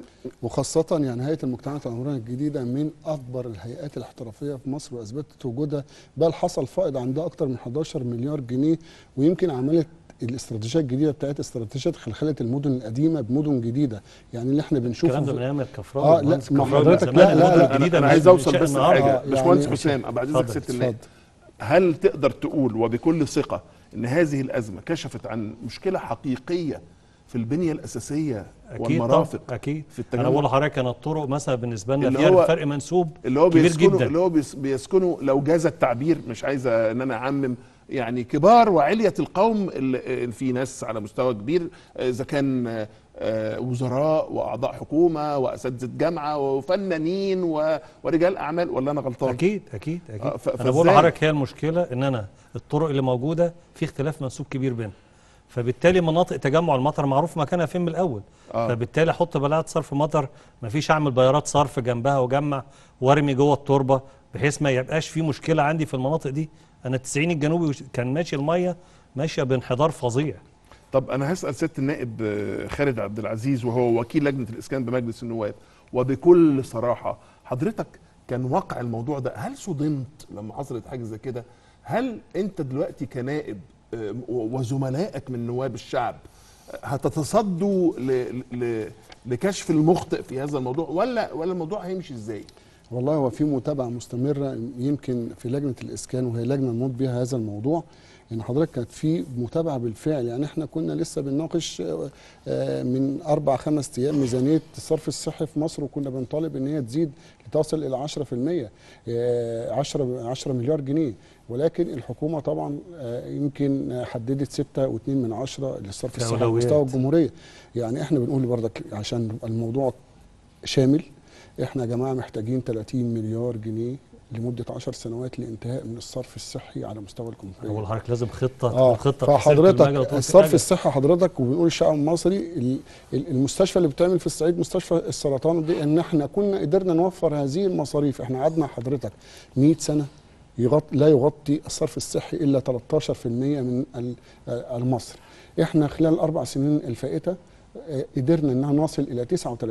وخاصة يعني هيئة المجتمعات العمرانية الجديدة من أكبر الهيئات الاحترافية في مصر وأثبتت وجودها بل حصل فائض عندها أكثر من 11 مليار جنيه ويمكن عملت الاستراتيجية الجديدة بتاعت استراتيجية خلخلة المدن القديمة بمدن جديدة يعني اللي احنا بنشوفه الكلام ده في- من ايام الكفراوي اه لا المهندس ما الكفراوي حضرتك من لا زمان لا المدن لا انا, الجديدة أنا مش عايز اوصل بتنشأ بس النهاردة. لحاجه آه، باشمهندس يعني- حسام بعد اذنك اتفضل، ست النائب اتفضل. هل تقدر تقول وبكل ثقه ان هذه الازمه كشفت عن مشكله حقيقيه في البنيه الاساسيه اكيد والمرافق طبعا اكيد في انا بقول التجمع لحضرتك انا الطرق مثلا بالنسبه لنا اللي فيها هو- فرق منسوب اللي هو كبير بيسكنوا جدا اللي هو بيس- بيسكنوا لو جاز التعبير مش عايز ان انا اعمم يعني كبار وعلية القوم اللي في ناس على مستوى كبير اذا كان آه، آه، وزراء واعضاء حكومه واساتذه جامعه وفنانين و- ورجال اعمال ولا انا غلطان؟ اكيد اكيد اكيد آه، ف- انا بقول فإزاي؟ لحضرتك هي المشكله ان انا الطرق اللي موجوده في اختلاف منسوب كبير بينها فبالتالي مناطق تجمع المطر معروف مكانها فين من الاول آه. فبالتالي احط بلاعه صرف مطر ما فيش اعمل بيارات صرف جنبها واجمع وارمي جوه التربه بحيث ما يبقاش في مشكله عندي في المناطق دي انا التسعين الجنوبي وش- كان ماشي الميه ماشيه بانحدار فظيع طب انا هسال سياده النائب آه، خالد عبد العزيز وهو وكيل لجنه الاسكان بمجلس النواب وبكل صراحه حضرتك كان واقع الموضوع ده هل صدمت لما حصلت حاجه زي كده هل انت دلوقتي كنائب آه، وزملائك من نواب الشعب آه، هتتصدوا ل... ل... لكشف المخطئ في هذا الموضوع ولا ولا الموضوع هيمشي ازاي والله هو في متابعه مستمره يمكن في لجنه الاسكان وهي لجنه نموت بها هذا الموضوع ان حضرتك كانت في متابعه بالفعل يعني احنا كنا لسه بنناقش آه، آه، من اربع خمس ايام ميزانيه الصرف الصحي في مصر وكنا بنطالب ان هي تزيد لتصل الى 10% آه، 10 10 مليار جنيه ولكن الحكومه طبعا آه، يمكن حددت 6 و2 من عشرة للصرف في الصحي على أولويات. مستوى الجمهوريه يعني احنا بنقول برضك عشان الموضوع شامل احنا يا جماعه محتاجين 30 مليار جنيه لمده 10 سنوات لانتهاء من الصرف الصحي على مستوى الجمهوريه اول حضرتك لازم خطه اه خطه فحضرتك الصرف الصحي حضرتك وبنقول الشعب المصري ال- ال- المستشفى اللي بتعمل في الصعيد مستشفى السرطان دي ان احنا كنا قدرنا نوفر هذه المصاريف احنا قعدنا حضرتك 100 سنه يغط لا يغطي الصرف الصحي الا 13% من ال- آه، المصري احنا خلال الاربع سنين الفائته آه، قدرنا ان نصل الى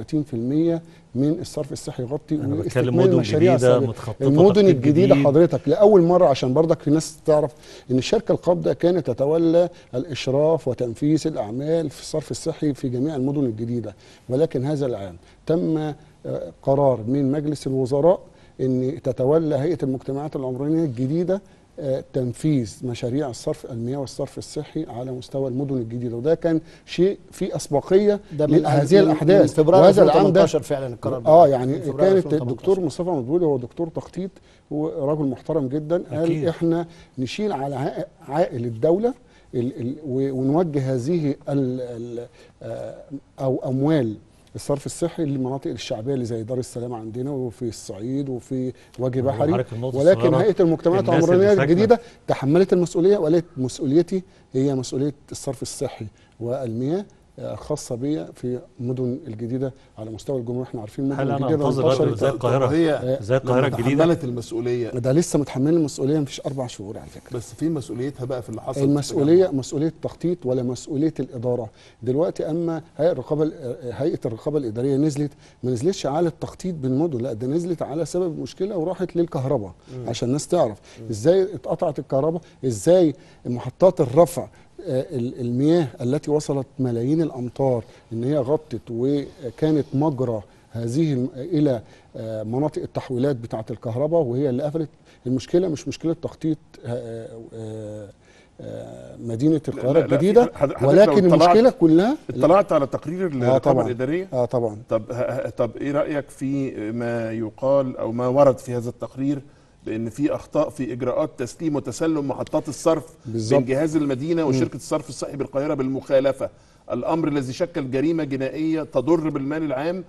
39% من الصرف الصحي يغطي أنا بتكلم واستكمال مدن المشاريع جديدة السابقة. متخططة المدن تخطيط الجديده جديد. حضرتك لاول مره عشان برضك في ناس تعرف ان الشركه القابضه كانت تتولى الاشراف وتنفيذ الاعمال في الصرف الصحي في جميع المدن الجديده ولكن هذا العام تم آه، قرار من مجلس الوزراء ان تتولى هيئه المجتمعات العمرانيه الجديده آه، تنفيذ مشاريع الصرف المياه والصرف الصحي على مستوى المدن الجديده وده كان شيء في اسبقيه ده من- لهذه من- الاحداث من فبراير وهذا العام ده 2018 فعلا القرار ده. اه من يعني فبراير كانت 2018. الدكتور مصطفى مدبولي هو دكتور تخطيط ورجل محترم جدا قال أكيد. احنا نشيل على عائ- عائل الدوله ال ال و- ونوجه هذه ال ال آه، او اموال الصرف الصحي للمناطق الشعبيه اللي زي دار السلام عندنا وفي الصعيد وفي وجه هو بحري حضرتك النقطة ولكن الصغيرة، هيئه المجتمعات الناس اللي العمرانيه ساكنة- الجديده تحملت المسؤوليه وقالت مسؤوليتي هي مسؤوليه الصرف الصحي والمياه آه، خاصه بيا في المدن الجديده على مستوى الجمهوريه احنا عارفين المدن هل انا الجديده انتظر انتشرت رد زي القاهره هي زي القاهره لما الجديده تحملت المسؤوليه ده لسه متحمل المسؤوليه مفيش اربع شهور على فكره بس في مسؤوليتها بقى في اللي حصل في المسؤوليه مسؤوليه التخطيط ولا مسؤوليه الاداره دلوقتي اما هيئه الرقابه ال- هيئه الرقابه الاداريه نزلت ما نزلتش على التخطيط بالمدن لا ده نزلت على سبب المشكله وراحت للكهرباء مم. عشان الناس تعرف ازاي اتقطعت الكهرباء ازاي محطات الرفع آه، ال- المياه التي وصلت ملايين الامتار ان هي غطت وكانت مجرى هذه الم- الى آه، مناطق التحويلات بتاعه الكهرباء وهي اللي قفلت المشكله مش مشكله تخطيط آه، آه، آه، مدينه القاهره لا، لا، الجديده حض- حضرتك ولكن لو اطلعت- المشكله كلها اطلعت على تقرير الرقابه طبعاً. الاداريه اه طبعا طب ه- ه- طب ايه رايك في ما يقال او ما ورد في هذا التقرير بان في اخطاء في اجراءات تسليم وتسلم محطات الصرف بالظبط. بين جهاز المدينه وشركه الصرف الصحي بالقاهره بالمخالفه الامر الذي شكل جريمه جنائيه تضر بالمال العام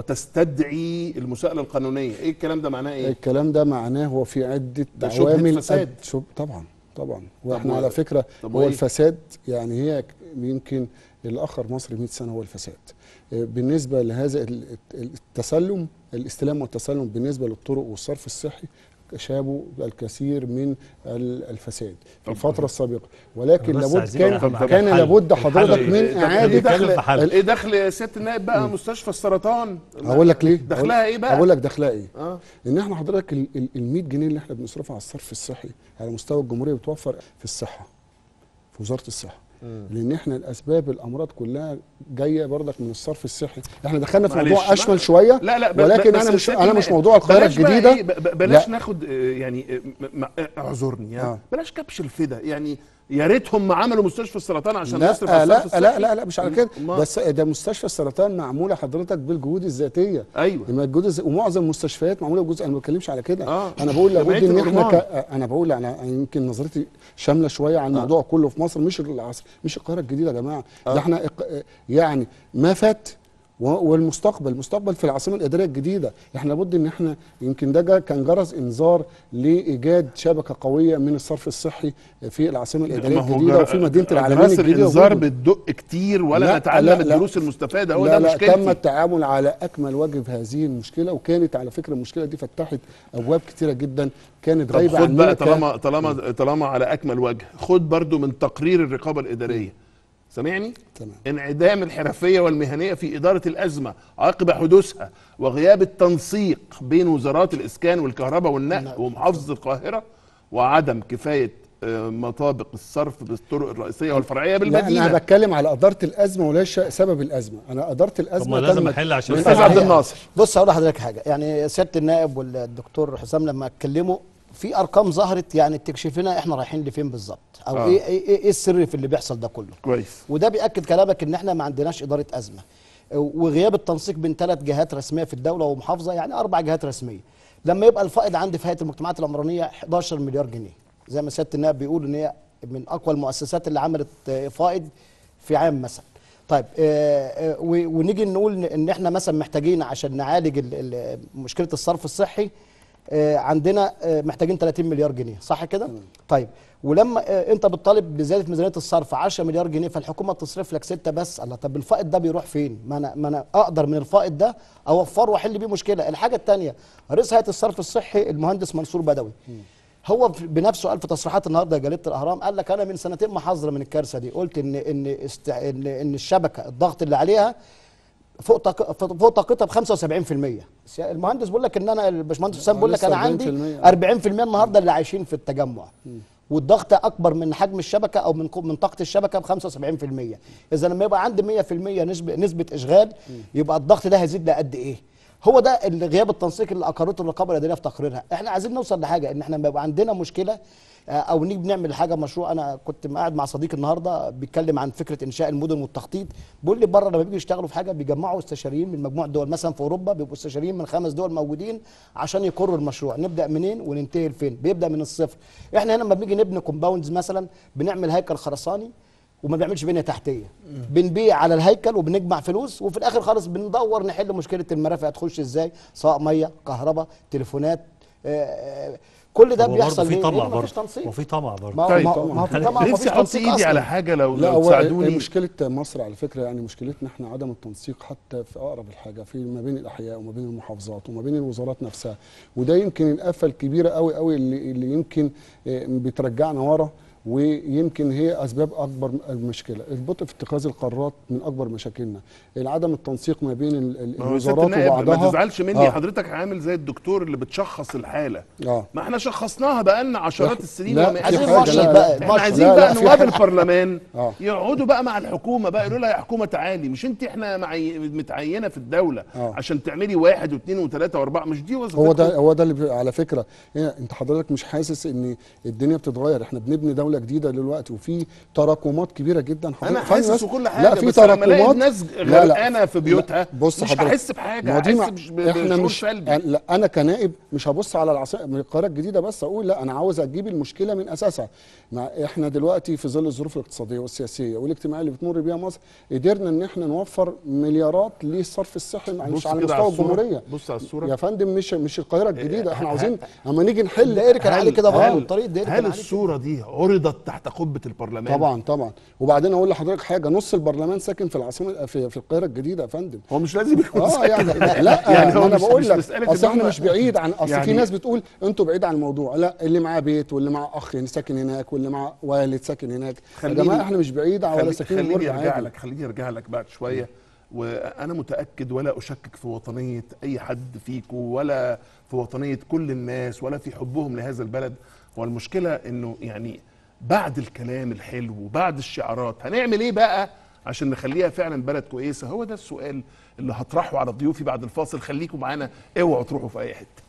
وتستدعي المساءله القانونيه ايه الكلام ده معناه ايه الكلام ده معناه هو في عده ده شبهة عوامل فساد. أد- شب... طبعا طبعا طب واحنا و- على فكره طب هو وإيه؟ الفساد يعني هي ك- يمكن الاخر مصر 100 سنه هو الفساد آه، بالنسبه لهذا ال- التسلم الاستلام والتسلم بالنسبه للطرق والصرف الصحي شابوا الكثير من ال- الفساد في الفتره السابقه ولكن بس لابد عايزين كان نفهم على كان الحل. لابد حضرتك الحل من إيه؟ طب اعاده ايه دخل ايه دخل سياده النائب بقى مستشفى السرطان هقول لك ليه دخلها ايه بقى هقول لك دخلها ايه اه ان احنا حضرتك ال 100 جنيه اللي احنا بنصرفها على الصرف الصحي على مستوى الجمهوريه بتوفر في الصحه في وزاره الصحه لان احنا الاسباب الامراض كلها جايه برضك من الصرف الصحي احنا دخلنا في معلش، موضوع لا. اشمل شويه لا لا ب- ولكن بس انا مش سيادة انا مش النائب، موضوع القاهره بلاش بقى الجديده إيه ب- ب- بلاش لا. ناخد آه، يعني آه، م- م- آه، اعذرني يعني آه. بلاش كبش الفدا يعني يا ريتهم ما عملوا مستشفى السرطان عشان لا نصرف على لا الصرف لا الصحي. لا لا مش على كده أمال. ده الس- ده مستشفى السرطان معموله حضرتك بالجهود الذاتيه ايوه لما الجهود الز- ومعظم المستشفيات معموله بجزء انا ما بتكلمش على كده آه. انا بقول لابد جمعية ان احنا ك... الأورمان. انا بقول انا أنا يمكن نظرتي شامله شويه عن الموضوع كله في مصر مش العصر مش القاهره الجديده يا جماعه آه. ده احنا إق- يعني ما فات و- والمستقبل المستقبل في العاصمه الاداريه الجديده احنا لابد ان احنا يمكن ده جا- كان جرس انذار لايجاد شبكه قويه من الصرف الصحي في العاصمه الاداريه ما هو الجديده جر- وفي مدينه جراس العالمين الجديده الانذار وجوده. بتدق كتير ولا لا، نتعلم لا، لا. الدروس المستفاده هو لا ده لا مشكلتي تم التعامل على اكمل وجه في هذه المشكله وكانت على فكره المشكله دي فتحت ابواب كتيره جدا كانت طب غايبه خد عننا بقى ك- طالما طالما طالما على اكمل وجه خد برضو من تقرير الرقابه الاداريه سامعني تمام انعدام الحرفيه والمهنيه في اداره الازمه عقب حدوثها وغياب التنسيق بين وزارات الاسكان والكهرباء والنقل ومحافظه القاهره وعدم كفايه آه، مطابق الصرف بالطرق الرئيسيه والفرعيه لا بالمدينه انا بتكلم على اداره الازمه وليس سبب الازمه انا اداره الازمه لازم تمت أحل عشان من أستاذ عبد الناصر. بص هقول لحضرتك حاجه يعني سياده النائب والدكتور حسام لما اتكلموا في ارقام ظهرت يعني تكشف لنا احنا رايحين لفين بالظبط او آه. ايه ايه ايه السر في اللي بيحصل ده كله كويس وده بياكد كلامك ان احنا ما عندناش اداره ازمه وغياب التنسيق بين ثلاث جهات رسميه في الدوله ومحافظه يعني اربع جهات رسميه لما يبقى الفائض عندي في هيئه المجتمعات العمرانيه 11 مليار جنيه زي ما سياده النائب بيقول ان هي من اقوى المؤسسات اللي عملت آه، فائض في عام مثلا طيب آه، آه، و- ونيجي نقول ان احنا مثلا محتاجين عشان نعالج ال- ال- مشكله الصرف الصحي آه، عندنا آه، محتاجين 30 مليار جنيه صح كده طيب ولما آه، انت بتطالب بزياده ميزانيه الصرف 10 مليار جنيه فالحكومه تصرف لك 6 بس الله طب الفائض ده بيروح فين ما انا ما انا اقدر من الفائض ده اوفره واحل بيه مشكله الحاجه الثانيه رئيس هيئه الصرف الصحي المهندس منصور بدوي هو في- بنفسه قال في تصريحات النهارده جريده الاهرام قال لك انا من سنتين محاضره من الكارثه دي قلت ان ان است... ان ان الشبكه الضغط اللي عليها فوق طاق... فوق طاقتها ب 75% سيا- المهندس بيقول لك ان انا الباشمهندس حسام بيقول لك لسه انا عندي 40% 40% النهارده اللي عايشين في التجمع والضغط اكبر من حجم الشبكه او من من طاقه الشبكه ب 75% اذا لما يبقى عندي 100% نسبه نسبه اشغال يبقى الضغط ده هيزيد لقد ايه هو ده اللي غياب التنسيق اللي اقرته الرقابه الاداريه في تقريرها احنا عايزين نوصل لحاجه ان احنا لما يبقى عندنا مشكله آه، او نيجي بنعمل حاجه مشروع انا كنت قاعد مع صديق النهارده بيتكلم عن فكره انشاء المدن والتخطيط بيقول لي بره لما بيجوا يشتغلوا في حاجه بيجمعوا استشاريين من مجموعه دول مثلا في اوروبا بيبقوا استشاريين من خمس دول موجودين عشان يقروا المشروع نبدا منين وننتهي لفين بيبدا من الصفر احنا هنا لما بنيجي نبني كومباوندز مثلا بنعمل هيكل خرساني وما بنعملش بنيه تحتيه بنبيع على الهيكل وبنجمع فلوس وفي الاخر خالص بندور نحل مشكله المرافق هتخش ازاي سواء ميه كهرباء تليفونات آه، آه، كل ده هو برضه بيحصل في ليه؟ طمع لأن مفيش برضه تنسيق وفي طمع برضه ما هو طيب. ما هو- ما هو في طمع نفسي مفيش احط تنسيق ايدي على أصلاً. حاجه لو لا لو هو تساعدوني مشكله مصر على فكره يعني مشكلتنا احنا عدم التنسيق حتى في اقرب الحاجه في ما بين الاحياء وما بين المحافظات وما بين الوزارات نفسها وده يمكن القفه الكبيره قوي قوي اللي, اللي يمكن آه، بترجعنا ورا ويمكن هي اسباب اكبر المشكله البطء في اتخاذ القرارات من اكبر مشاكلنا عدم التنسيق ما بين ال- ال- ما هو ست الوزارات النائب وبعضها ما تزعلش مني آه. حضرتك عامل زي الدكتور اللي بتشخص الحاله اه ما احنا شخصناها بقالنا عشرات لا، السنين لا، وما في عايزين حاجة، نمشط لا، بقى لا، احنا لا، عايزين لا، بقى في نواب حاجة. البرلمان آه. يقعدوا بقى مع الحكومه بقى يقولوا لها يا حكومه تعالي مش انت احنا معي... متعينه في الدوله آه. عشان تعملي واحد واثنين وثلاثه واربعه مش دي وظيفتكم هو ده هو ده اللي بي- على فكره هنا انت حضرتك مش حاسس ان الدنيا بتتغير احنا بنبني دوله جديده دلوقتي وفي تراكمات كبيره جدا انا حضرتك- حاسس بس- وكل حاجه لا في بس لما الاقي تراكمات الناس لا، لا. غرقانه في بيوتها لا، بص مش حضرتك هحس بحاجه ما دي هحس مع- مش ب- احنا بشعور مش سلبي لا انا كنائب مش هبص على العاصمه من القاهره الجديده بس اقول لا انا عاوز اجيب المشكله من اساسها مع احنا دلوقتي في ظل الظروف الاقتصاديه والسياسيه والاجتماعيه اللي بتمر بيها مصر قدرنا ان احنا نوفر مليارات للصرف الصحي مش بص على كده مستوى على الصورة. الجمهوريه بص على الصوره يا فندم مش مش القاهره الجديده احنا ه- عاوزين اما نيجي نحل الدائري كان عليه كده برضه هل, الطريق الدائري هل كان عليه الصوره دي عرضت تحت قبه البرلمان طبعا طبعا وبعدين اقول لحضرتك حاجه نص البرلمان ساكن في العاصمه في, في القاهره الجديده يا فندم هو مش لازم يكون اه ساكن. يعني لا يعني يعني هو انا مش- بقول مش لك مسألة اصل إن احنا هم- مش بعيد عن اصل يعني- في ناس بتقول انتوا بعيد عن الموضوع لا اللي معاه بيت واللي معاه اخ ساكن هناك واللي معاه والد ساكن هناك يا خليني- جماعه احنا مش بعيد ولا خلي- ساكنين خليني برج ارجع عادي لك خليني ارجع لك بعد شويه وانا متاكد ولا اشكك في وطنيه اي حد فيكم ولا في وطنيه كل الناس ولا في حبهم لهذا البلد والمشكله انه يعني بعد الكلام الحلو وبعد الشعارات هنعمل ايه بقى عشان نخليها فعلا بلد كويسه هو ده السؤال اللي هطرحه على ضيوفي بعد الفاصل خليكم معانا اوعوا تروحوا في اي حته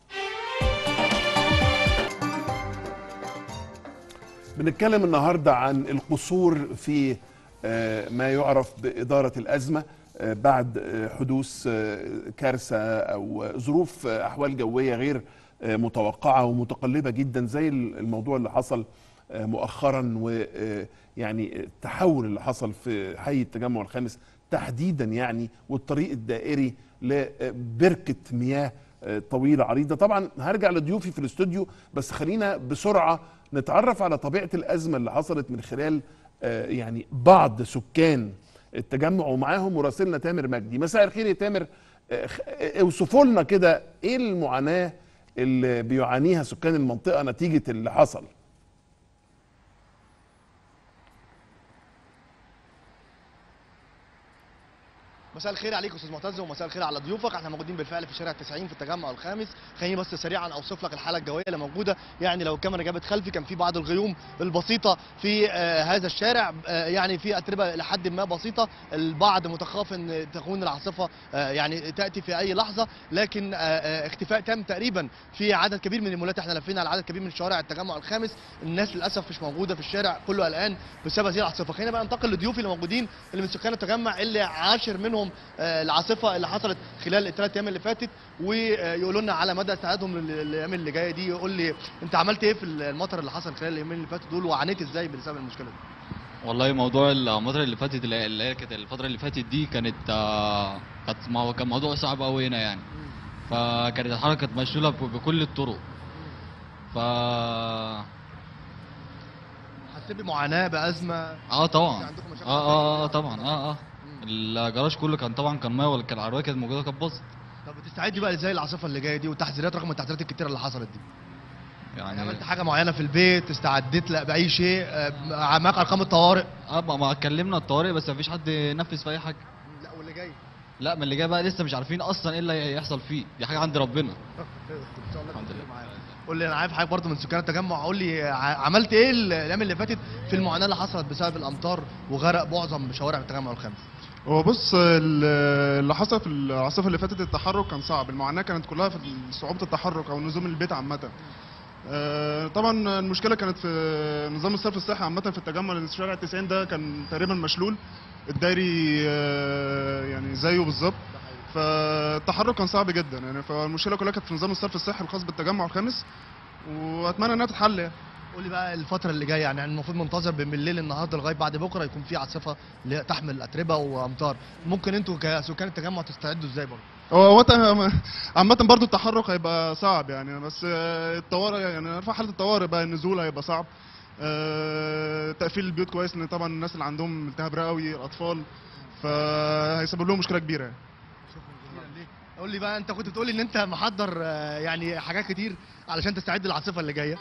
بنتكلم النهارده عن القصور في آه، ما يعرف بإدارة الأزمة آه، بعد آه، حدوث آه، كارثة أو ظروف آه، أحوال جوية غير آه، متوقعة ومتقلبة جدا زي الموضوع اللي حصل آه، مؤخرا ويعني التحول اللي حصل في حي التجمع الخامس تحديدا يعني والطريق الدائري لبركة مياه آه، طويلة عريضة طبعا هرجع لضيوفي في الاستوديو بس خلينا بسرعة نتعرف على طبيعة الأزمة اللي حصلت من خلال آه، يعني بعض سكان التجمع ومعاهم مراسلنا تامر مجدي مساء الخير يا تامر آه، خ- آه، اوصفوا لنا كده ايه المعاناة اللي بيعانيها سكان المنطقة نتيجة اللي حصل مساء الخير عليك يا استاذ معتز ومساء الخير على ضيوفك احنا موجودين بالفعل في شارع 90 في التجمع الخامس خليني بس سريعا اوصف لك الحاله الجويه اللي موجوده يعني لو الكاميرا جابت خلفي كان في بعض الغيوم البسيطه في آه هذا الشارع آه يعني في اتربه لحد ما بسيطه البعض متخاف ان تكون العاصفه آه يعني تاتي في اي لحظه لكن آه آه اختفاء تام تقريبا في عدد كبير من المولات احنا لفينا على عدد كبير من شوارع التجمع الخامس الناس للاسف مش موجوده في الشارع كله قلقان بسبب هذه العاصفه خلينا بقى ننتقل لضيوفي اللي موجودين اللي من سكان التجمع اللي عاشر منهم آه العاصفه اللي حصلت خلال الثلاث ايام اللي فاتت ويقولوا لنا على مدى استعدادهم للايام اللي جايه دي يقول لي انت عملت ايه في المطر اللي حصل خلال اليومين اللي فاتوا دول وعانيت ازاي بسبب المشكله دي والله موضوع المطر اللي فاتت اللي اللي هي كانت الفترة اللي فاتت دي كانت آه، كانت مو- كان موضوع صعب قوي هنا يعني فكانت الحركة مشلولة ب- بكل الطرق ف حسيت بمعاناه بازمه اه طبعا عندكم مشاكل اه اه اه طبعا اه اه الجراج كله كان طبعا كان ميه ولا كان العربية كانت موجودة كانت باظت طب بتستعد بقى ازاي العاصفه اللي جايه دي والتحذيرات رغم التحذيرات الكتيره اللي حصلت دي يعني عملت حاجه معينه في البيت استعدت لا باي شيء آه، معاك ارقام الطوارئ اه ما ما اتكلمنا الطوارئ بس مفيش حد نفذ في اي حاجة لا واللي جاي لا من اللي جاي بقى لسه مش عارفين اصلا ايه اللي هيحصل فيه دي حاجة عند ربنا ان شاء الله قول لي انا عارف حضرتك برضه من سكان التجمع قول لي ع- عملت ايه الايام اللي فاتت في المعاناه اللي حصلت بسبب الامطار وغرق معظم شوارع التجمع الخامس هو بص ال- اللي حصل في العاصفه اللي فاتت التحرك كان صعب المعاناه كانت كلها في صعوبه التحرك او نزول من البيت عامه آه، طبعا المشكله كانت في نظام الصرف الصحي عامه في التجمع لان شارع 90 ده كان تقريبا مشلول الدايري آه، يعني زيه بالظبط فالتحرك كان صعب جدا يعني فالمشكله كلها كانت في نظام الصرف الصحي الخاص بالتجمع الخامس واتمنى انها تتحل يعني قول لي بقى الفتره اللي جايه يعني المفروض منتظر من بالليل النهارده لغايه بعد بكره يكون في عاصفه اللي هي تحمل اتربه وامطار ممكن انتوا كسكان التجمع تستعدوا ازاي برضه هو وقت عامة برضو التحرك هيبقى صعب يعني بس آه، الطوارئ يعني عارفة حالة الطوارئ بقى النزول هيبقى صعب آه، تقفيل البيوت كويس لان طبعا الناس اللي عندهم التهاب رئوي الاطفال فهيسبب لهم مشكلة كبيرة يعني. قول لي بقى انت كنت بتقول لي ان انت محضر آه، يعني حاجات كتير علشان تستعد للعاصفه اللي جايه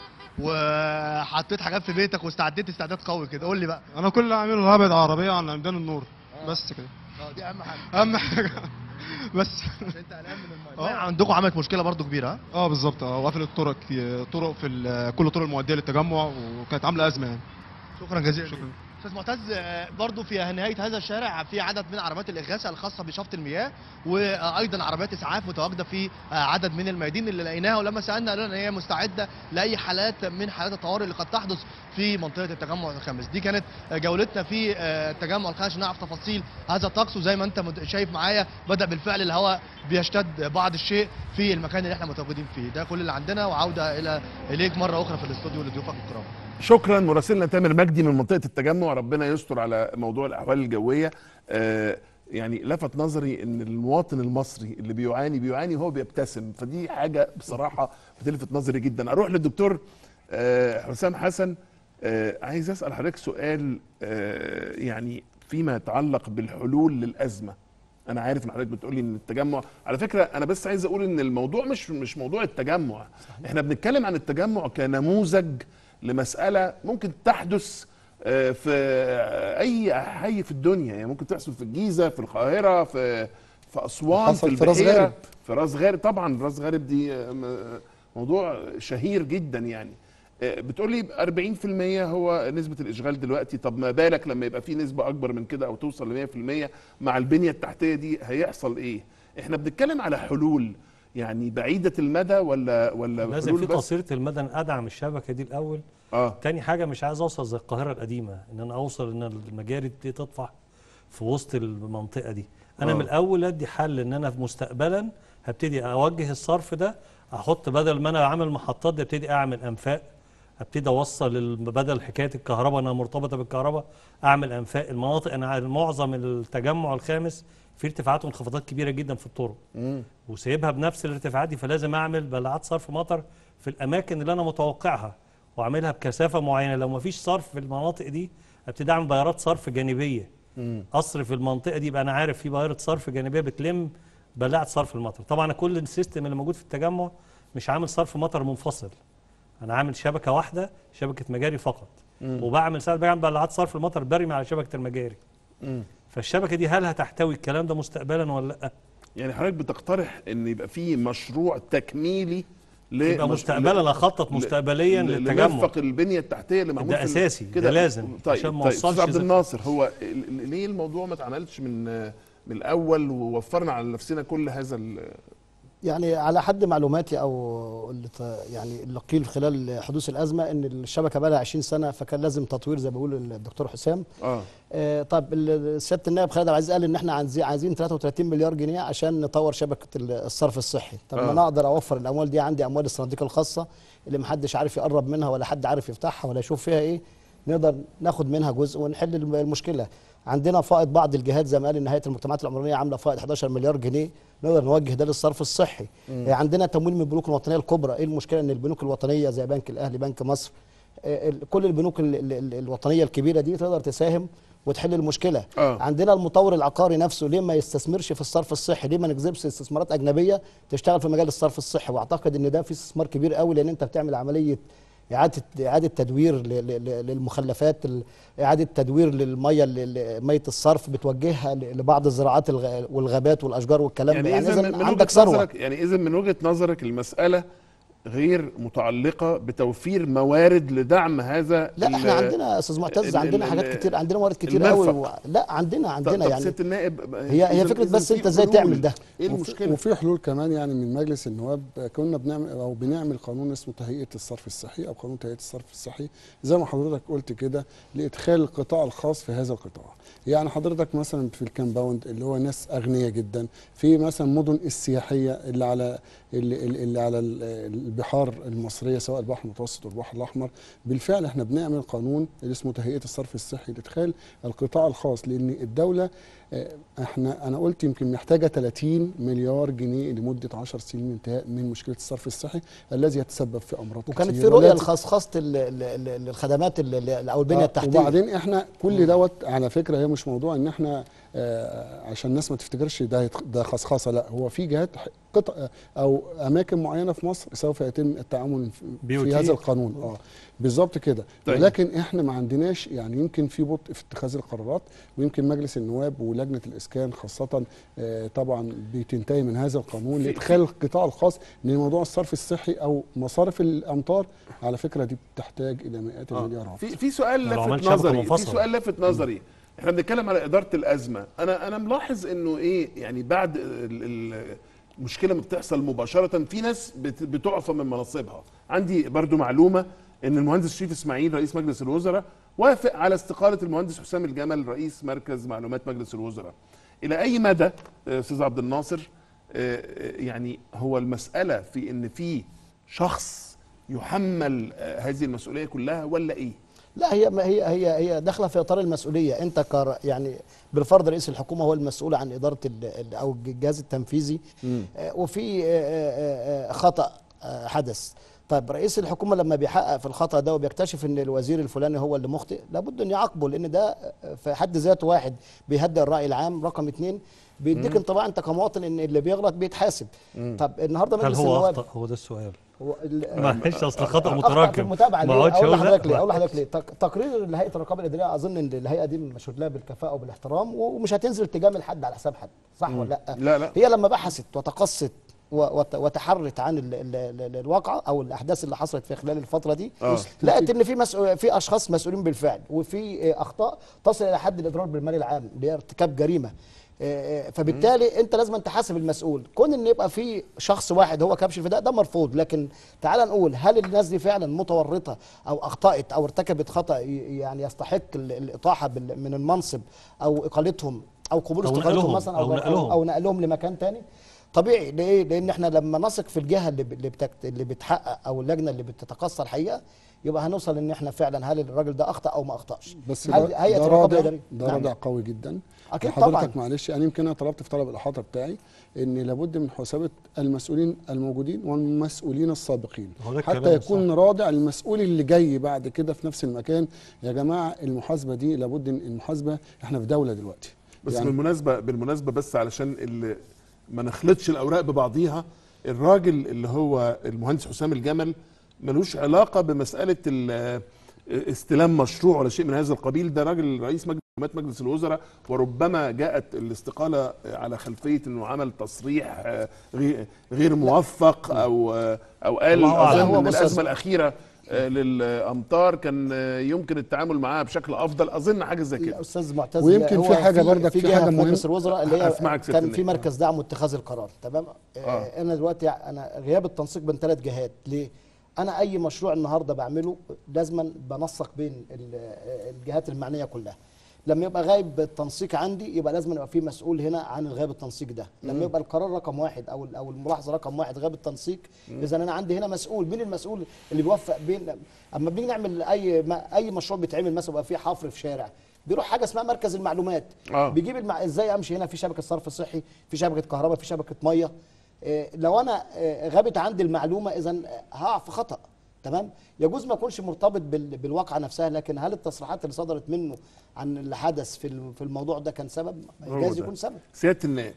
وحطيت حاجات في بيتك واستعديت استعداد قوي كده قول لي بقى انا كل اللي عامله هبعد عربية عن عمدان النور بس كده اه دي اهم حاجه اهم حاجة بس عشان انت قلقان من الميه عندكم عملت مشكله برضو كبيره ها اه بالظبط اه وقفلت طرق كتير- طرق في ال- كل الطرق المؤدية للتجمع وكانت عاملة أزمة يعني شكرا جزيلا شكرا استاذ معتز آه، برضو في نهايه هذا الشارع في عدد من عربيات الاغاثه الخاصه بشفط المياه وايضا عربيات اسعاف متواجده في آه، عدد من الميادين اللي لقيناها ولما سالنا قالوا لنا ان هي مستعده لاي حالات من حالات الطوارئ اللي قد تحدث في منطقه التجمع الخامس دي كانت آه، جولتنا في آه، التجمع الخامس عشان نعرف تفاصيل هذا الطقس وزي ما انت مت- شايف معايا بدا بالفعل الهواء بيشتد بعض الشيء في المكان اللي احنا متواجدين فيه ده كل اللي عندنا وعوده الى اليك مره اخرى في الاستوديو لضيوفك الكرام شكرا مراسلنا تامر مجدي من منطقه التجمع ربنا يستر على موضوع الاحوال الجويه آه يعني لفت نظري ان المواطن المصري اللي بيعاني بيعاني وهو بيبتسم فدي حاجه بصراحه بتلفت نظري جدا اروح للدكتور آه حسام حسن آه عايز اسال حضرتك سؤال آه يعني فيما يتعلق بالحلول للازمه انا عارف ان حضرتك بتقولي ان التجمع على فكره انا بس عايز اقول ان الموضوع مش مش موضوع التجمع احنا بنتكلم عن التجمع كنموذج لمساله ممكن تحدث آه، في اي حي في الدنيا يعني ممكن تحصل في الجيزه في القاهره في في اسوان حصل في راس البحيرة، غارب. في راس غارب طبعا راس غارب دي آه، م- موضوع شهير جدا يعني آه، بتقولي 40% هو نسبة الإشغال دلوقتي طب ما بالك لما يبقى في نسبة أكبر من كده أو توصل ل 100% مع البنية التحتية دي هيحصل إيه؟ إحنا بنتكلم على حلول يعني بعيدة المدى ولا ولا لازم حلول في بس؟ قصيره المدى إن ادعم الشبكه دي الاول اه تاني حاجه مش عايز اوصل زي القاهره القديمه ان انا اوصل ان المجاري تبتدي تطفح في وسط المنطقه دي انا آه. من الاول ادي حل ان انا في مستقبلا هبتدي اوجه الصرف ده احط بدل ما انا عامل محطات ده ابتدي اعمل انفاق ابتدي اوصل ال- بدل حكايه الكهرباء انا مرتبطه بالكهرباء اعمل انفاق المناطق انا عارف معظم التجمع الخامس في ارتفاعات وانخفاضات كبيره جدا في الطرق وسايبها بنفس الارتفاعات دي فلازم اعمل بلعات صرف مطر في الاماكن اللي انا متوقعها واعملها بكثافه معينه لو ما فيش صرف في المناطق دي ابتدي اعمل بيارات صرف جانبيه اصرف المنطقه دي يبقى انا عارف في بياره صرف جانبيه بتلم بلعت صرف المطر طبعا كل السيستم اللي موجود في التجمع مش عامل صرف مطر منفصل انا عامل شبكه واحده شبكه مجاري فقط مم. وبعمل ساعات بعمل بلعات صرف المطر برمي على شبكه المجاري فالشبكه دي هل هتحتوي الكلام ده مستقبلا ولا لا يعني حضرتك بتقترح ان يبقى في مشروع تكميلي ل- يبقى مش- مستقبلا ل- اخطط ل- مستقبليا ل- للتجمع لنرفق البنيه التحتيه اللي معمول ده في ال- أساسي، ده كده. لازم، طيب عشان ما طيب نوصلش استاذ عبد زي- الناصر هو ال- ال- ليه الموضوع ما اتعملش من من الاول ووفرنا على نفسنا كل هذا ال- يعني على حد معلوماتي او اللي ت- يعني اللي قيل خلال حدوث الازمه ان الشبكه بقى لها 20 سنه فكان لازم تطوير زي ما بيقول الدكتور حسام اه آه، طب ال- سياده النائب خالد عبد العزيز قال ان احنا عايزين عايزين 33 مليار جنيه عشان نطور شبكه ال- الصرف الصحي طب ما آه. انا اقدر اوفر الاموال دي عندي اموال الصناديق الخاصه اللي محدش عارف يقرب منها ولا حد عارف يفتحها ولا يشوف فيها ايه نقدر ناخد منها جزء ونحل الم- المشكله عندنا فائض بعض الجهات زي ما قال ان هيئه المجتمعات العمرانيه عامله فائض 11 مليار جنيه نقدر نوجه ده للصرف الصحي مم. آه، عندنا تمويل من البنوك الوطنيه الكبرى ايه المشكله ان البنوك الوطنيه زي بنك الاهلي بنك مصر آه، ال- كل البنوك ال- ال- ال- الوطنيه الكبيره دي تقدر تساهم وتحل المشكله آه. عندنا المطور العقاري نفسه ليه ما يستثمرش في الصرف الصحي ليه ما نجذبش استثمارات اجنبيه تشتغل في مجال الصرف الصحي واعتقد ان ده في استثمار كبير قوي لان انت بتعمل عمليه اعاده اعاده تدوير ل- ل- ل- للمخلفات ال- اعاده تدوير للميه ل- ل- ميه الصرف بتوجهها ل- لبعض الزراعات الغ- والغابات والاشجار والكلام ده يعني يعني اذا إذن من من عندك وجهه ثروه نظرك يعني اذا من وجهه نظرك المساله غير متعلقه بتوفير موارد لدعم هذا لا ال- احنا عندنا يا استاذ معتز ال- عندنا ال- حاجات ال- كتير عندنا موارد كتير قوي و... المرفق. لا عندنا عندنا طب يعني سياده النائب هي هي إذن- فكره إذن بس في انت ازاي حلول. تعمل ده ايه وفي- المشكله وفي حلول كمان يعني من مجلس النواب كنا بنعمل او بنعمل قانون اسمه تهيئه الصرف الصحي او قانون تهيئه الصرف الصحي زي ما حضرتك قلت كده لادخال القطاع الخاص في هذا القطاع يعني حضرتك مثلا في الكامباوند اللي هو ناس اغنياء جدا في مثلا مدن السياحيه اللي على اللي, اللي على ال- البحار المصريه سواء البحر المتوسط والبحر الاحمر بالفعل احنا بنعمل قانون اللي اسمه تهيئه الصرف الصحي لادخال القطاع الخاص لان الدوله آه، احنا انا قلت يمكن محتاجه 30 مليار جنيه لمده 10 سنين من انتهاء من مشكله الصرف الصحي الذي يتسبب في امراض وكانت كتير في رؤيه والتي- لخصخصه ال- ال- ال- الخدمات ال- ال- او البنيه آه، التحتيه وبعدين احنا كل دوت على فكره هي مش موضوع ان احنا آه عشان الناس ما تفتكرش ده يتخ- ده خصخصه لا هو في جهات ح- قطع او اماكن معينه في مصر سوف يتم التعامل في- BOT. في هذا القانون اه بالظبط كده طيب. ولكن احنا ما عندناش يعني يمكن في بطء في اتخاذ القرارات ويمكن مجلس النواب ولجنه الاسكان خاصه آه طبعا بتنتهي من هذا القانون في- لادخال القطاع الخاص لان موضوع الصرف الصحي او مصارف الامطار على فكره دي بتحتاج الى مئات آه. المليارات في في سؤال لو عملت لفت شبكة نظري في منفصلة. سؤال لفت نظري احنا بنتكلم على اداره الازمه انا انا ملاحظ انه ايه يعني بعد ال- ال- المشكله ما بتحصل مباشره في ناس بت- بتعفى من مناصبها عندي برضو معلومه ان المهندس شريف اسماعيل رئيس مجلس الوزراء وافق على استقاله المهندس حسام الجمل رئيس مركز معلومات مجلس الوزراء الى اي مدى آه، استاذ عبد الناصر آه، آه، يعني هو المساله في ان في شخص يحمل آه، هذه المسؤوليه كلها ولا ايه لا هي ما هي هي هي داخله في اطار المسؤوليه انت كر يعني بالفرض رئيس الحكومه هو المسؤول عن اداره ال- ال- او الجهاز التنفيذي آه، وفي آه، آه، آه، خطا آه، حدث طيب رئيس الحكومه لما بيحقق في الخطا ده وبيكتشف ان الوزير الفلاني هو اللي مخطئ لابد ان يعاقبه لان ده آه، في حد ذاته واحد بيهدئ الراي العام رقم اتنين بيديك مم. انطباع انت كمواطن ان اللي بيغلط بيتحاسب مم. طب النهارده هل مجلس هو النواب اخطا هو ده السؤال هو ال- معلش اصل خطا أخطأ في متراكم المتابعه ما ليه؟ اقعدش اقول اقول لحضرتك ليه لا اقول لحضرتك ليه تق- تقرير لهيئه الرقابه الاداريه اظن ان الهيئه دي مشهود لها بالكفاءه وبالاحترام ومش هتنزل تجامل حد على حساب حد صح مم. ولا لا لا لا هي لما بحثت وتقصت و- وت- وتحرت عن ال- ال- ال- الواقعه او الاحداث اللي حصلت في خلال الفتره دي آه. لقت ان في مسؤول في اشخاص مسؤولين بالفعل وفي آه، اخطاء تصل الى حد الاضرار بالمال العام اللي هي ارتكاب جريمه آه، آه، فبالتالي انت لازم تحاسب المسؤول كون ان يبقى في شخص واحد هو كبش الفداء ده مرفوض لكن تعال نقول هل الناس دي فعلا متورطه او اخطات او ارتكبت خطا ي- يعني يستحق ال- الاطاحه بال- من المنصب او اقالتهم او قبول أو استقالتهم نقلهم، مثلا أو او نقلهم. او نقلهم لمكان تاني طبيعي ليه؟ لان احنا لما نثق في الجهه اللي ب- اللي, بتكت... اللي بتحقق او اللجنه اللي بتتقصى الحقيقه يبقى هنوصل ان احنا فعلا هل الراجل ده اخطا او ما اخطاش بس هل ده, هيئه ده الرقابه رادع الاداريه ده نعم. رادع قوي جدا أكيد حضرتك طبعاً. معلش انا يمكن انا طلبت في طلب الاحاطه بتاعي ان لابد من محاسبه المسؤولين الموجودين والمسؤولين السابقين هو ده حتى الكلام يكون رادع المسؤول اللي جاي بعد كده في نفس المكان يا جماعه المحاسبه دي لابد إن المحاسبه احنا في دوله دلوقتي بس يعني بالمناسبه بالمناسبه بس علشان اللي ما نخلطش الاوراق ببعضيها الراجل اللي هو المهندس حسام الجمل ملوش علاقه بمساله ال- استلام مشروع ولا شيء من هذا القبيل ده راجل رئيس مجلس حكومات مجلس الوزراء وربما جاءت الاستقاله على خلفيه انه عمل تصريح آه، غي- غير موفق او آه، او قال الله أعلم. اظن هو ان بص- الازمه الاخيره آه، للامطار كان آه، يمكن التعامل معاها بشكل افضل اظن حاجه زي كده استاذ معتز ويمكن هو في حاجة برضك- في في جهه حاجة في مجلس مهمة. الوزراء اللي هي أسمعك سيادة كان في النائب. مركز دعم واتخاذ القرار تمام آه. آه. انا دلوقتي انا غياب التنسيق بين ثلاث جهات ليه انا اي مشروع النهارده بعمله لازما بنسق بين ال- الجهات المعنيه كلها لما يبقى غايب التنسيق عندي يبقى لازم يبقى في مسؤول هنا عن الغايب التنسيق ده مم. لما يبقى القرار رقم واحد او او الملاحظه رقم واحد غاب التنسيق مم. اذا انا عندي هنا مسؤول مين المسؤول اللي بيوفق بين اما بنيجي نعمل اي ما اي مشروع بيتعمل مثلا يبقى فيه حفر في شارع بيروح حاجه اسمها مركز المعلومات آه. بيجيب المع... ازاي امشي هنا في شبكه صرف صحي في شبكه كهرباء في شبكه ميه إيه، لو انا إيه، غابت عندي المعلومه اذا هقع في خطا تمام يجوز ما يكونش مرتبط بال... بالواقعه نفسها لكن هل التصريحات اللي صدرت منه عن اللي حدث في ال- في الموضوع ده كان سبب هو جايز ده. يكون سبب سياده النائب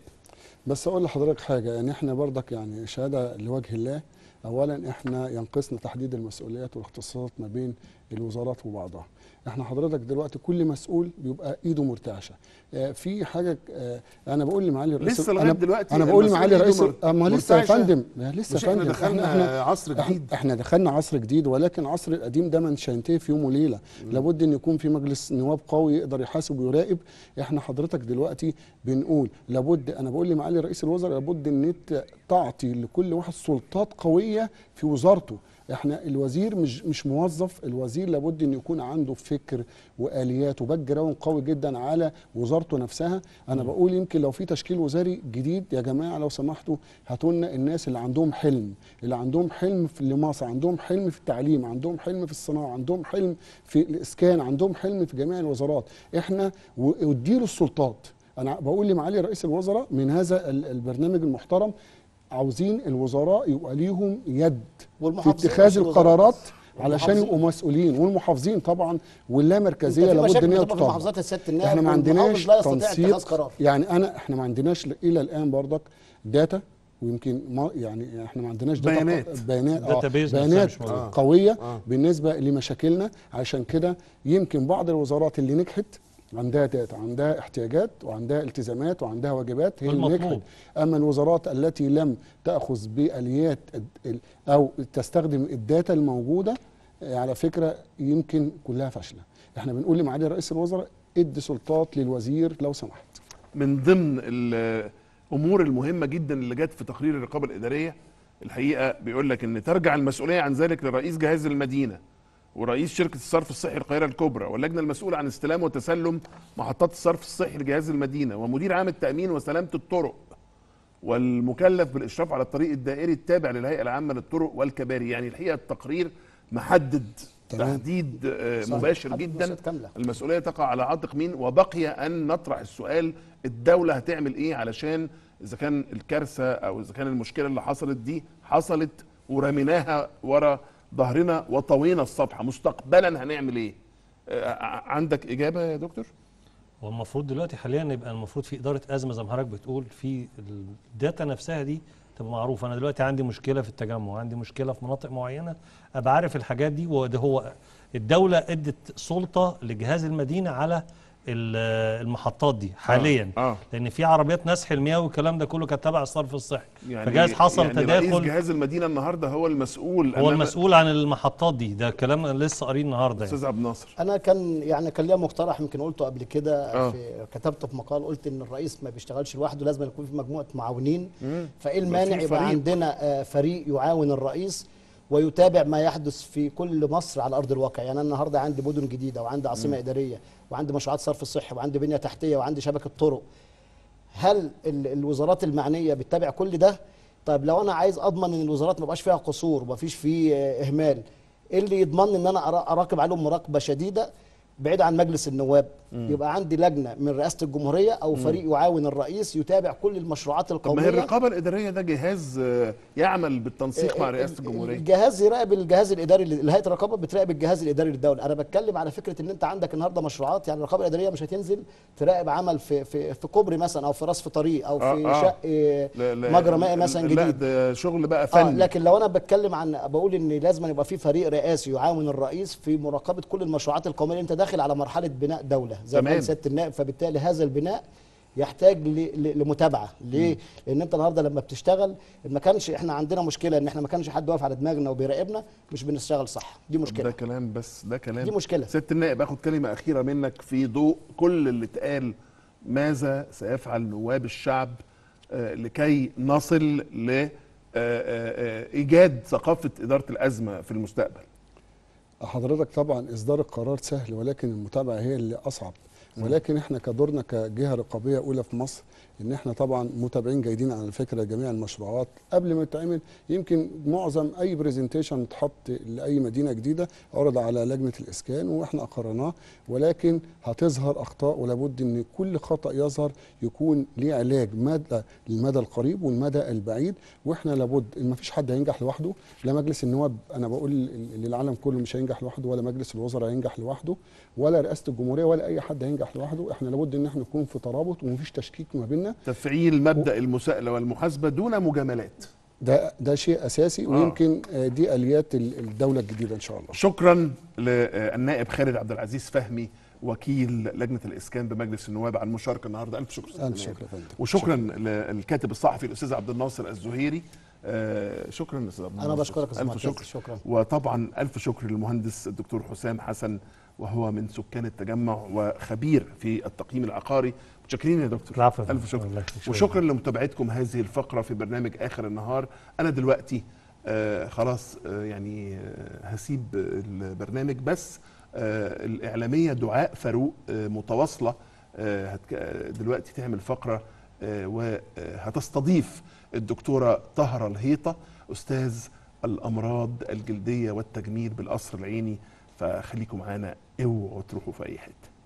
بس اقول لحضرتك حاجه يعني احنا برضك يعني شهاده لوجه الله اولا احنا ينقصنا تحديد المسؤوليات والاختصاصات ما بين الوزارات وبعضها احنا حضرتك دلوقتي كل مسؤول بيبقى ايده مرتعشه آه، في حاجه آه، انا بقول لمعالي الرئيس لسه لغاية انا دلوقتي انا بقول المسؤول لمعالي إيده الرئيس مر- اما لسه يا مرتعشة. فندم ما لسه مش يا إحنا فندم دخلنا عصر إحنا- جديد. احنا دخلنا عصر جديد ولكن العصر القديم ده مش هينتهي في يوم وليله لابد ان يكون في مجلس نواب قوي يقدر يحاسب ويراقب احنا حضرتك دلوقتي بنقول لابد انا بقول لمعالي رئيس الوزراء لابد ان انت تعطي لكل واحد سلطات قويه في وزارته احنا الوزير مش مش موظف الوزير لابد ان يكون عنده فكر واليات وباك جراوند قوي جدا على وزارته نفسها انا بقول يمكن لو في تشكيل وزاري جديد يا جماعه لو سمحتوا هاتوا لنا الناس اللي عندهم حلم اللي عندهم حلم في لمصر عندهم حلم في التعليم عندهم حلم في الصناعه عندهم حلم في الاسكان عندهم حلم في جميع الوزارات احنا و- واديله السلطات انا بقول لمعالي رئيس الوزراء من هذا ال- البرنامج المحترم عاوزين الوزراء يبقى ليهم يد في والمحافظين اتخاذ مش الوزراء القرارات بس. علشان والمحافظين. يبقوا مسؤولين والمحافظين طبعا واللامركزيه أنت في لابد مشاكل ان هي بتبقى في تطبق محافظات يا سيادة النائب احنا ما والمحافظ عندناش لا يستطيع اتخاذ تنسيق قرار. يعني انا احنا ما عندناش ل- الى الان برضك داتا ويمكن ما يعني احنا ما عندناش داتا بيانات. ق- بيانات آه Database نفسها بيانات مش موجودة. آه قويه آه. آه بالنسبه لمشاكلنا عشان كده يمكن بعض الوزارات اللي نجحت عندها داتا عندها احتياجات وعندها التزامات وعندها واجبات هي اللي المطلوب. نجحت اما الوزارات التي لم تاخذ باليات ال- ال- او تستخدم الداتا الموجوده آه، على فكره يمكن كلها فاشله احنا بنقول لمعالي رئيس الوزراء ادي سلطات للوزير لو سمحت من ضمن الامور المهمه جدا اللي جت في تقرير الرقابه الاداريه الحقيقه بيقول لك ان ترجع المسؤوليه عن ذلك لرئيس جهاز المدينه ورئيس شركه الصرف الصحي القاهره الكبرى واللجنه المسؤوله عن استلام وتسلم محطات الصرف الصحي لجهاز المدينه ومدير عام التامين وسلامه الطرق والمكلف بالاشراف على الطريق الدائري التابع للهيئه العامه للطرق والكباري يعني الحقيقه التقرير محدد تمام. تحديد آه، صحيح. مباشر حدد جدا مسؤوليات كاملة. المسؤوليه تقع على عاتق مين وبقي ان نطرح السؤال الدوله هتعمل ايه علشان اذا كان الكارثه او اذا كان المشكله اللي حصلت دي حصلت ورميناها ورا ظهرنا وطوينا الصفحه مستقبلا هنعمل ايه آه، ع- عندك اجابه يا دكتور هو المفروض دلوقتي حاليا يبقى المفروض في اداره ازمه زي ما حضرتك بتقول في الداتا نفسها دي تبقى معروفه انا دلوقتي عندي مشكله في التجمع عندي مشكله في مناطق معينه ابقى عارف الحاجات دي وده هو الدوله ادت سلطه لجهاز المدينه على ال- المحطات دي حاليا آه. لان في عربيات نسح المياه والكلام ده كله كانت تبع الصرف الصحي يعني فجاز حصل يعني رئيس تداخل جهاز المدينه النهارده هو المسؤول هو أمام- المسؤول عن المحطات دي ده كلام أنا لسه قاريه النهارده يعني. استاذ عبد الناصر انا كان يعني كان ليا مقترح يمكن قلته قبل كده آه. في كتبته في مقال قلت ان الرئيس ما بيشتغلش لوحده لازم يكون في مجموعه معاونين مم. فايه يبقى المانع في يبقى فريق. عندنا آه، فريق يعاون الرئيس ويتابع ما يحدث في كل مصر على ارض الواقع يعني انا النهارده عندي مدن جديده وعندي عاصمه مم. اداريه وعندي مشروعات صرف الصحي وعندي بنيه تحتيه وعندي شبكه طرق هل ال- الوزارات المعنيه بتتابع كل ده طيب لو انا عايز اضمن ان الوزارات ما يبقاش فيها قصور وما فيش فيه آه، اهمال ايه اللي يضمن ان انا أرا- اراقب عليهم مراقبه شديده بعيد عن مجلس النواب يبقى عندي لجنه من رئاسه الجمهوريه او مم. فريق يعاون الرئيس يتابع كل المشروعات طب ما القوميه هي الرقابه الاداريه ده جهاز آه، يعمل بالتنسيق مع رئاسه الجمهوريه الجهاز يراقب الجهاز الاداري ل- هيئه الرقابه بتراقب الجهاز الاداري للدوله انا بتكلم على فكره ان انت عندك النهارده مشروعات يعني الرقابه الاداريه مش هتنزل تراقب عمل في في في كوبري مثلا او في رصف طريق او في آه، آه. شق لا- لا- مجرى مائي مثلا لا جديد ده شغل بقى اه فني لكن لو انا بتكلم عن بقول ان لازم يبقى في فريق رئاسي يعاون الرئيس في مراقبه كل المشروعات القوميه اللي انت داخل على مرحله بناء دوله زي ما تمام. قال سياده النائب فبالتالي هذا البناء يحتاج ل- ل- لمتابعه ليه لان انت النهارده لما بتشتغل ما كانش احنا عندنا مشكله ان احنا ما كانش حد واقف على دماغنا وبيراقبنا مش بنشتغل صح دي طب مشكله ده كلام بس ده كلام دي مشكلة. ست النائب اخد كلمه اخيره منك في ضوء كل اللي اتقال ماذا سيفعل نواب الشعب آه، لكي نصل ل آه، آه، آه، ايجاد ثقافه اداره الازمه في المستقبل حضرتك طبعا اصدار القرار سهل ولكن المتابعه هي اللي اصعب ولكن احنا كدورنا كجهه رقابيه اولى في مصر ان احنا طبعا متابعين جيدين على فكره جميع المشروعات قبل ما تتعمل يمكن معظم اي برزنتيشن اتحط لاي مدينه جديده عرض على لجنه الاسكان واحنا اقرناه ولكن هتظهر اخطاء ولابد ان كل خطا يظهر يكون ليه علاج مدى المدى القريب والمدى البعيد واحنا لابد ما فيش حد هينجح لوحده لا مجلس النواب انا بقول للعالم كله مش هينجح لوحده ولا مجلس الوزراء هينجح لوحده ولا رئاسه الجمهوريه ولا اي حد هينجح لوحده احنا لابد ان احنا نكون في ترابط ومفيش تشكيك ما بيننا تفعيل مبدا المساءله والمحاسبه دون مجاملات ده ده شيء اساسي آه. ويمكن آه، دي اليات ال- الدوله الجديده ان شاء الله شكرا للنائب خالد عبد العزيز فهمي وكيل لجنه الاسكان بمجلس النواب على المشاركه النهارده الف شكر ألف شكر يا فندم. وشكرا للكاتب الصحفي الاستاذ عبد الناصر الزهيري آه شكرا استاذ عبد أنا الناصر. بشكرك يا أستاذ الف معتز. شكر شكرا. وطبعا الف شكر للمهندس الدكتور حسام حسن وهو من سكان التجمع وخبير في التقييم العقاري متشكرين يا دكتور العفو يا الف فندم. شكر الله يخليك. وشكرا لمتابعتكم هذه الفقره في برنامج اخر النهار انا دلوقتي آه خلاص آه يعني آه هسيب البرنامج بس آه الاعلاميه دعاء فاروق آه متواصله آه هتك- آه، دلوقتي تعمل فقره آه وهتستضيف الدكتوره طهره الهيطه استاذ الامراض الجلديه والتجميل بالقصر العيني فخليكم معانا اوعوا تروحوا في اي حته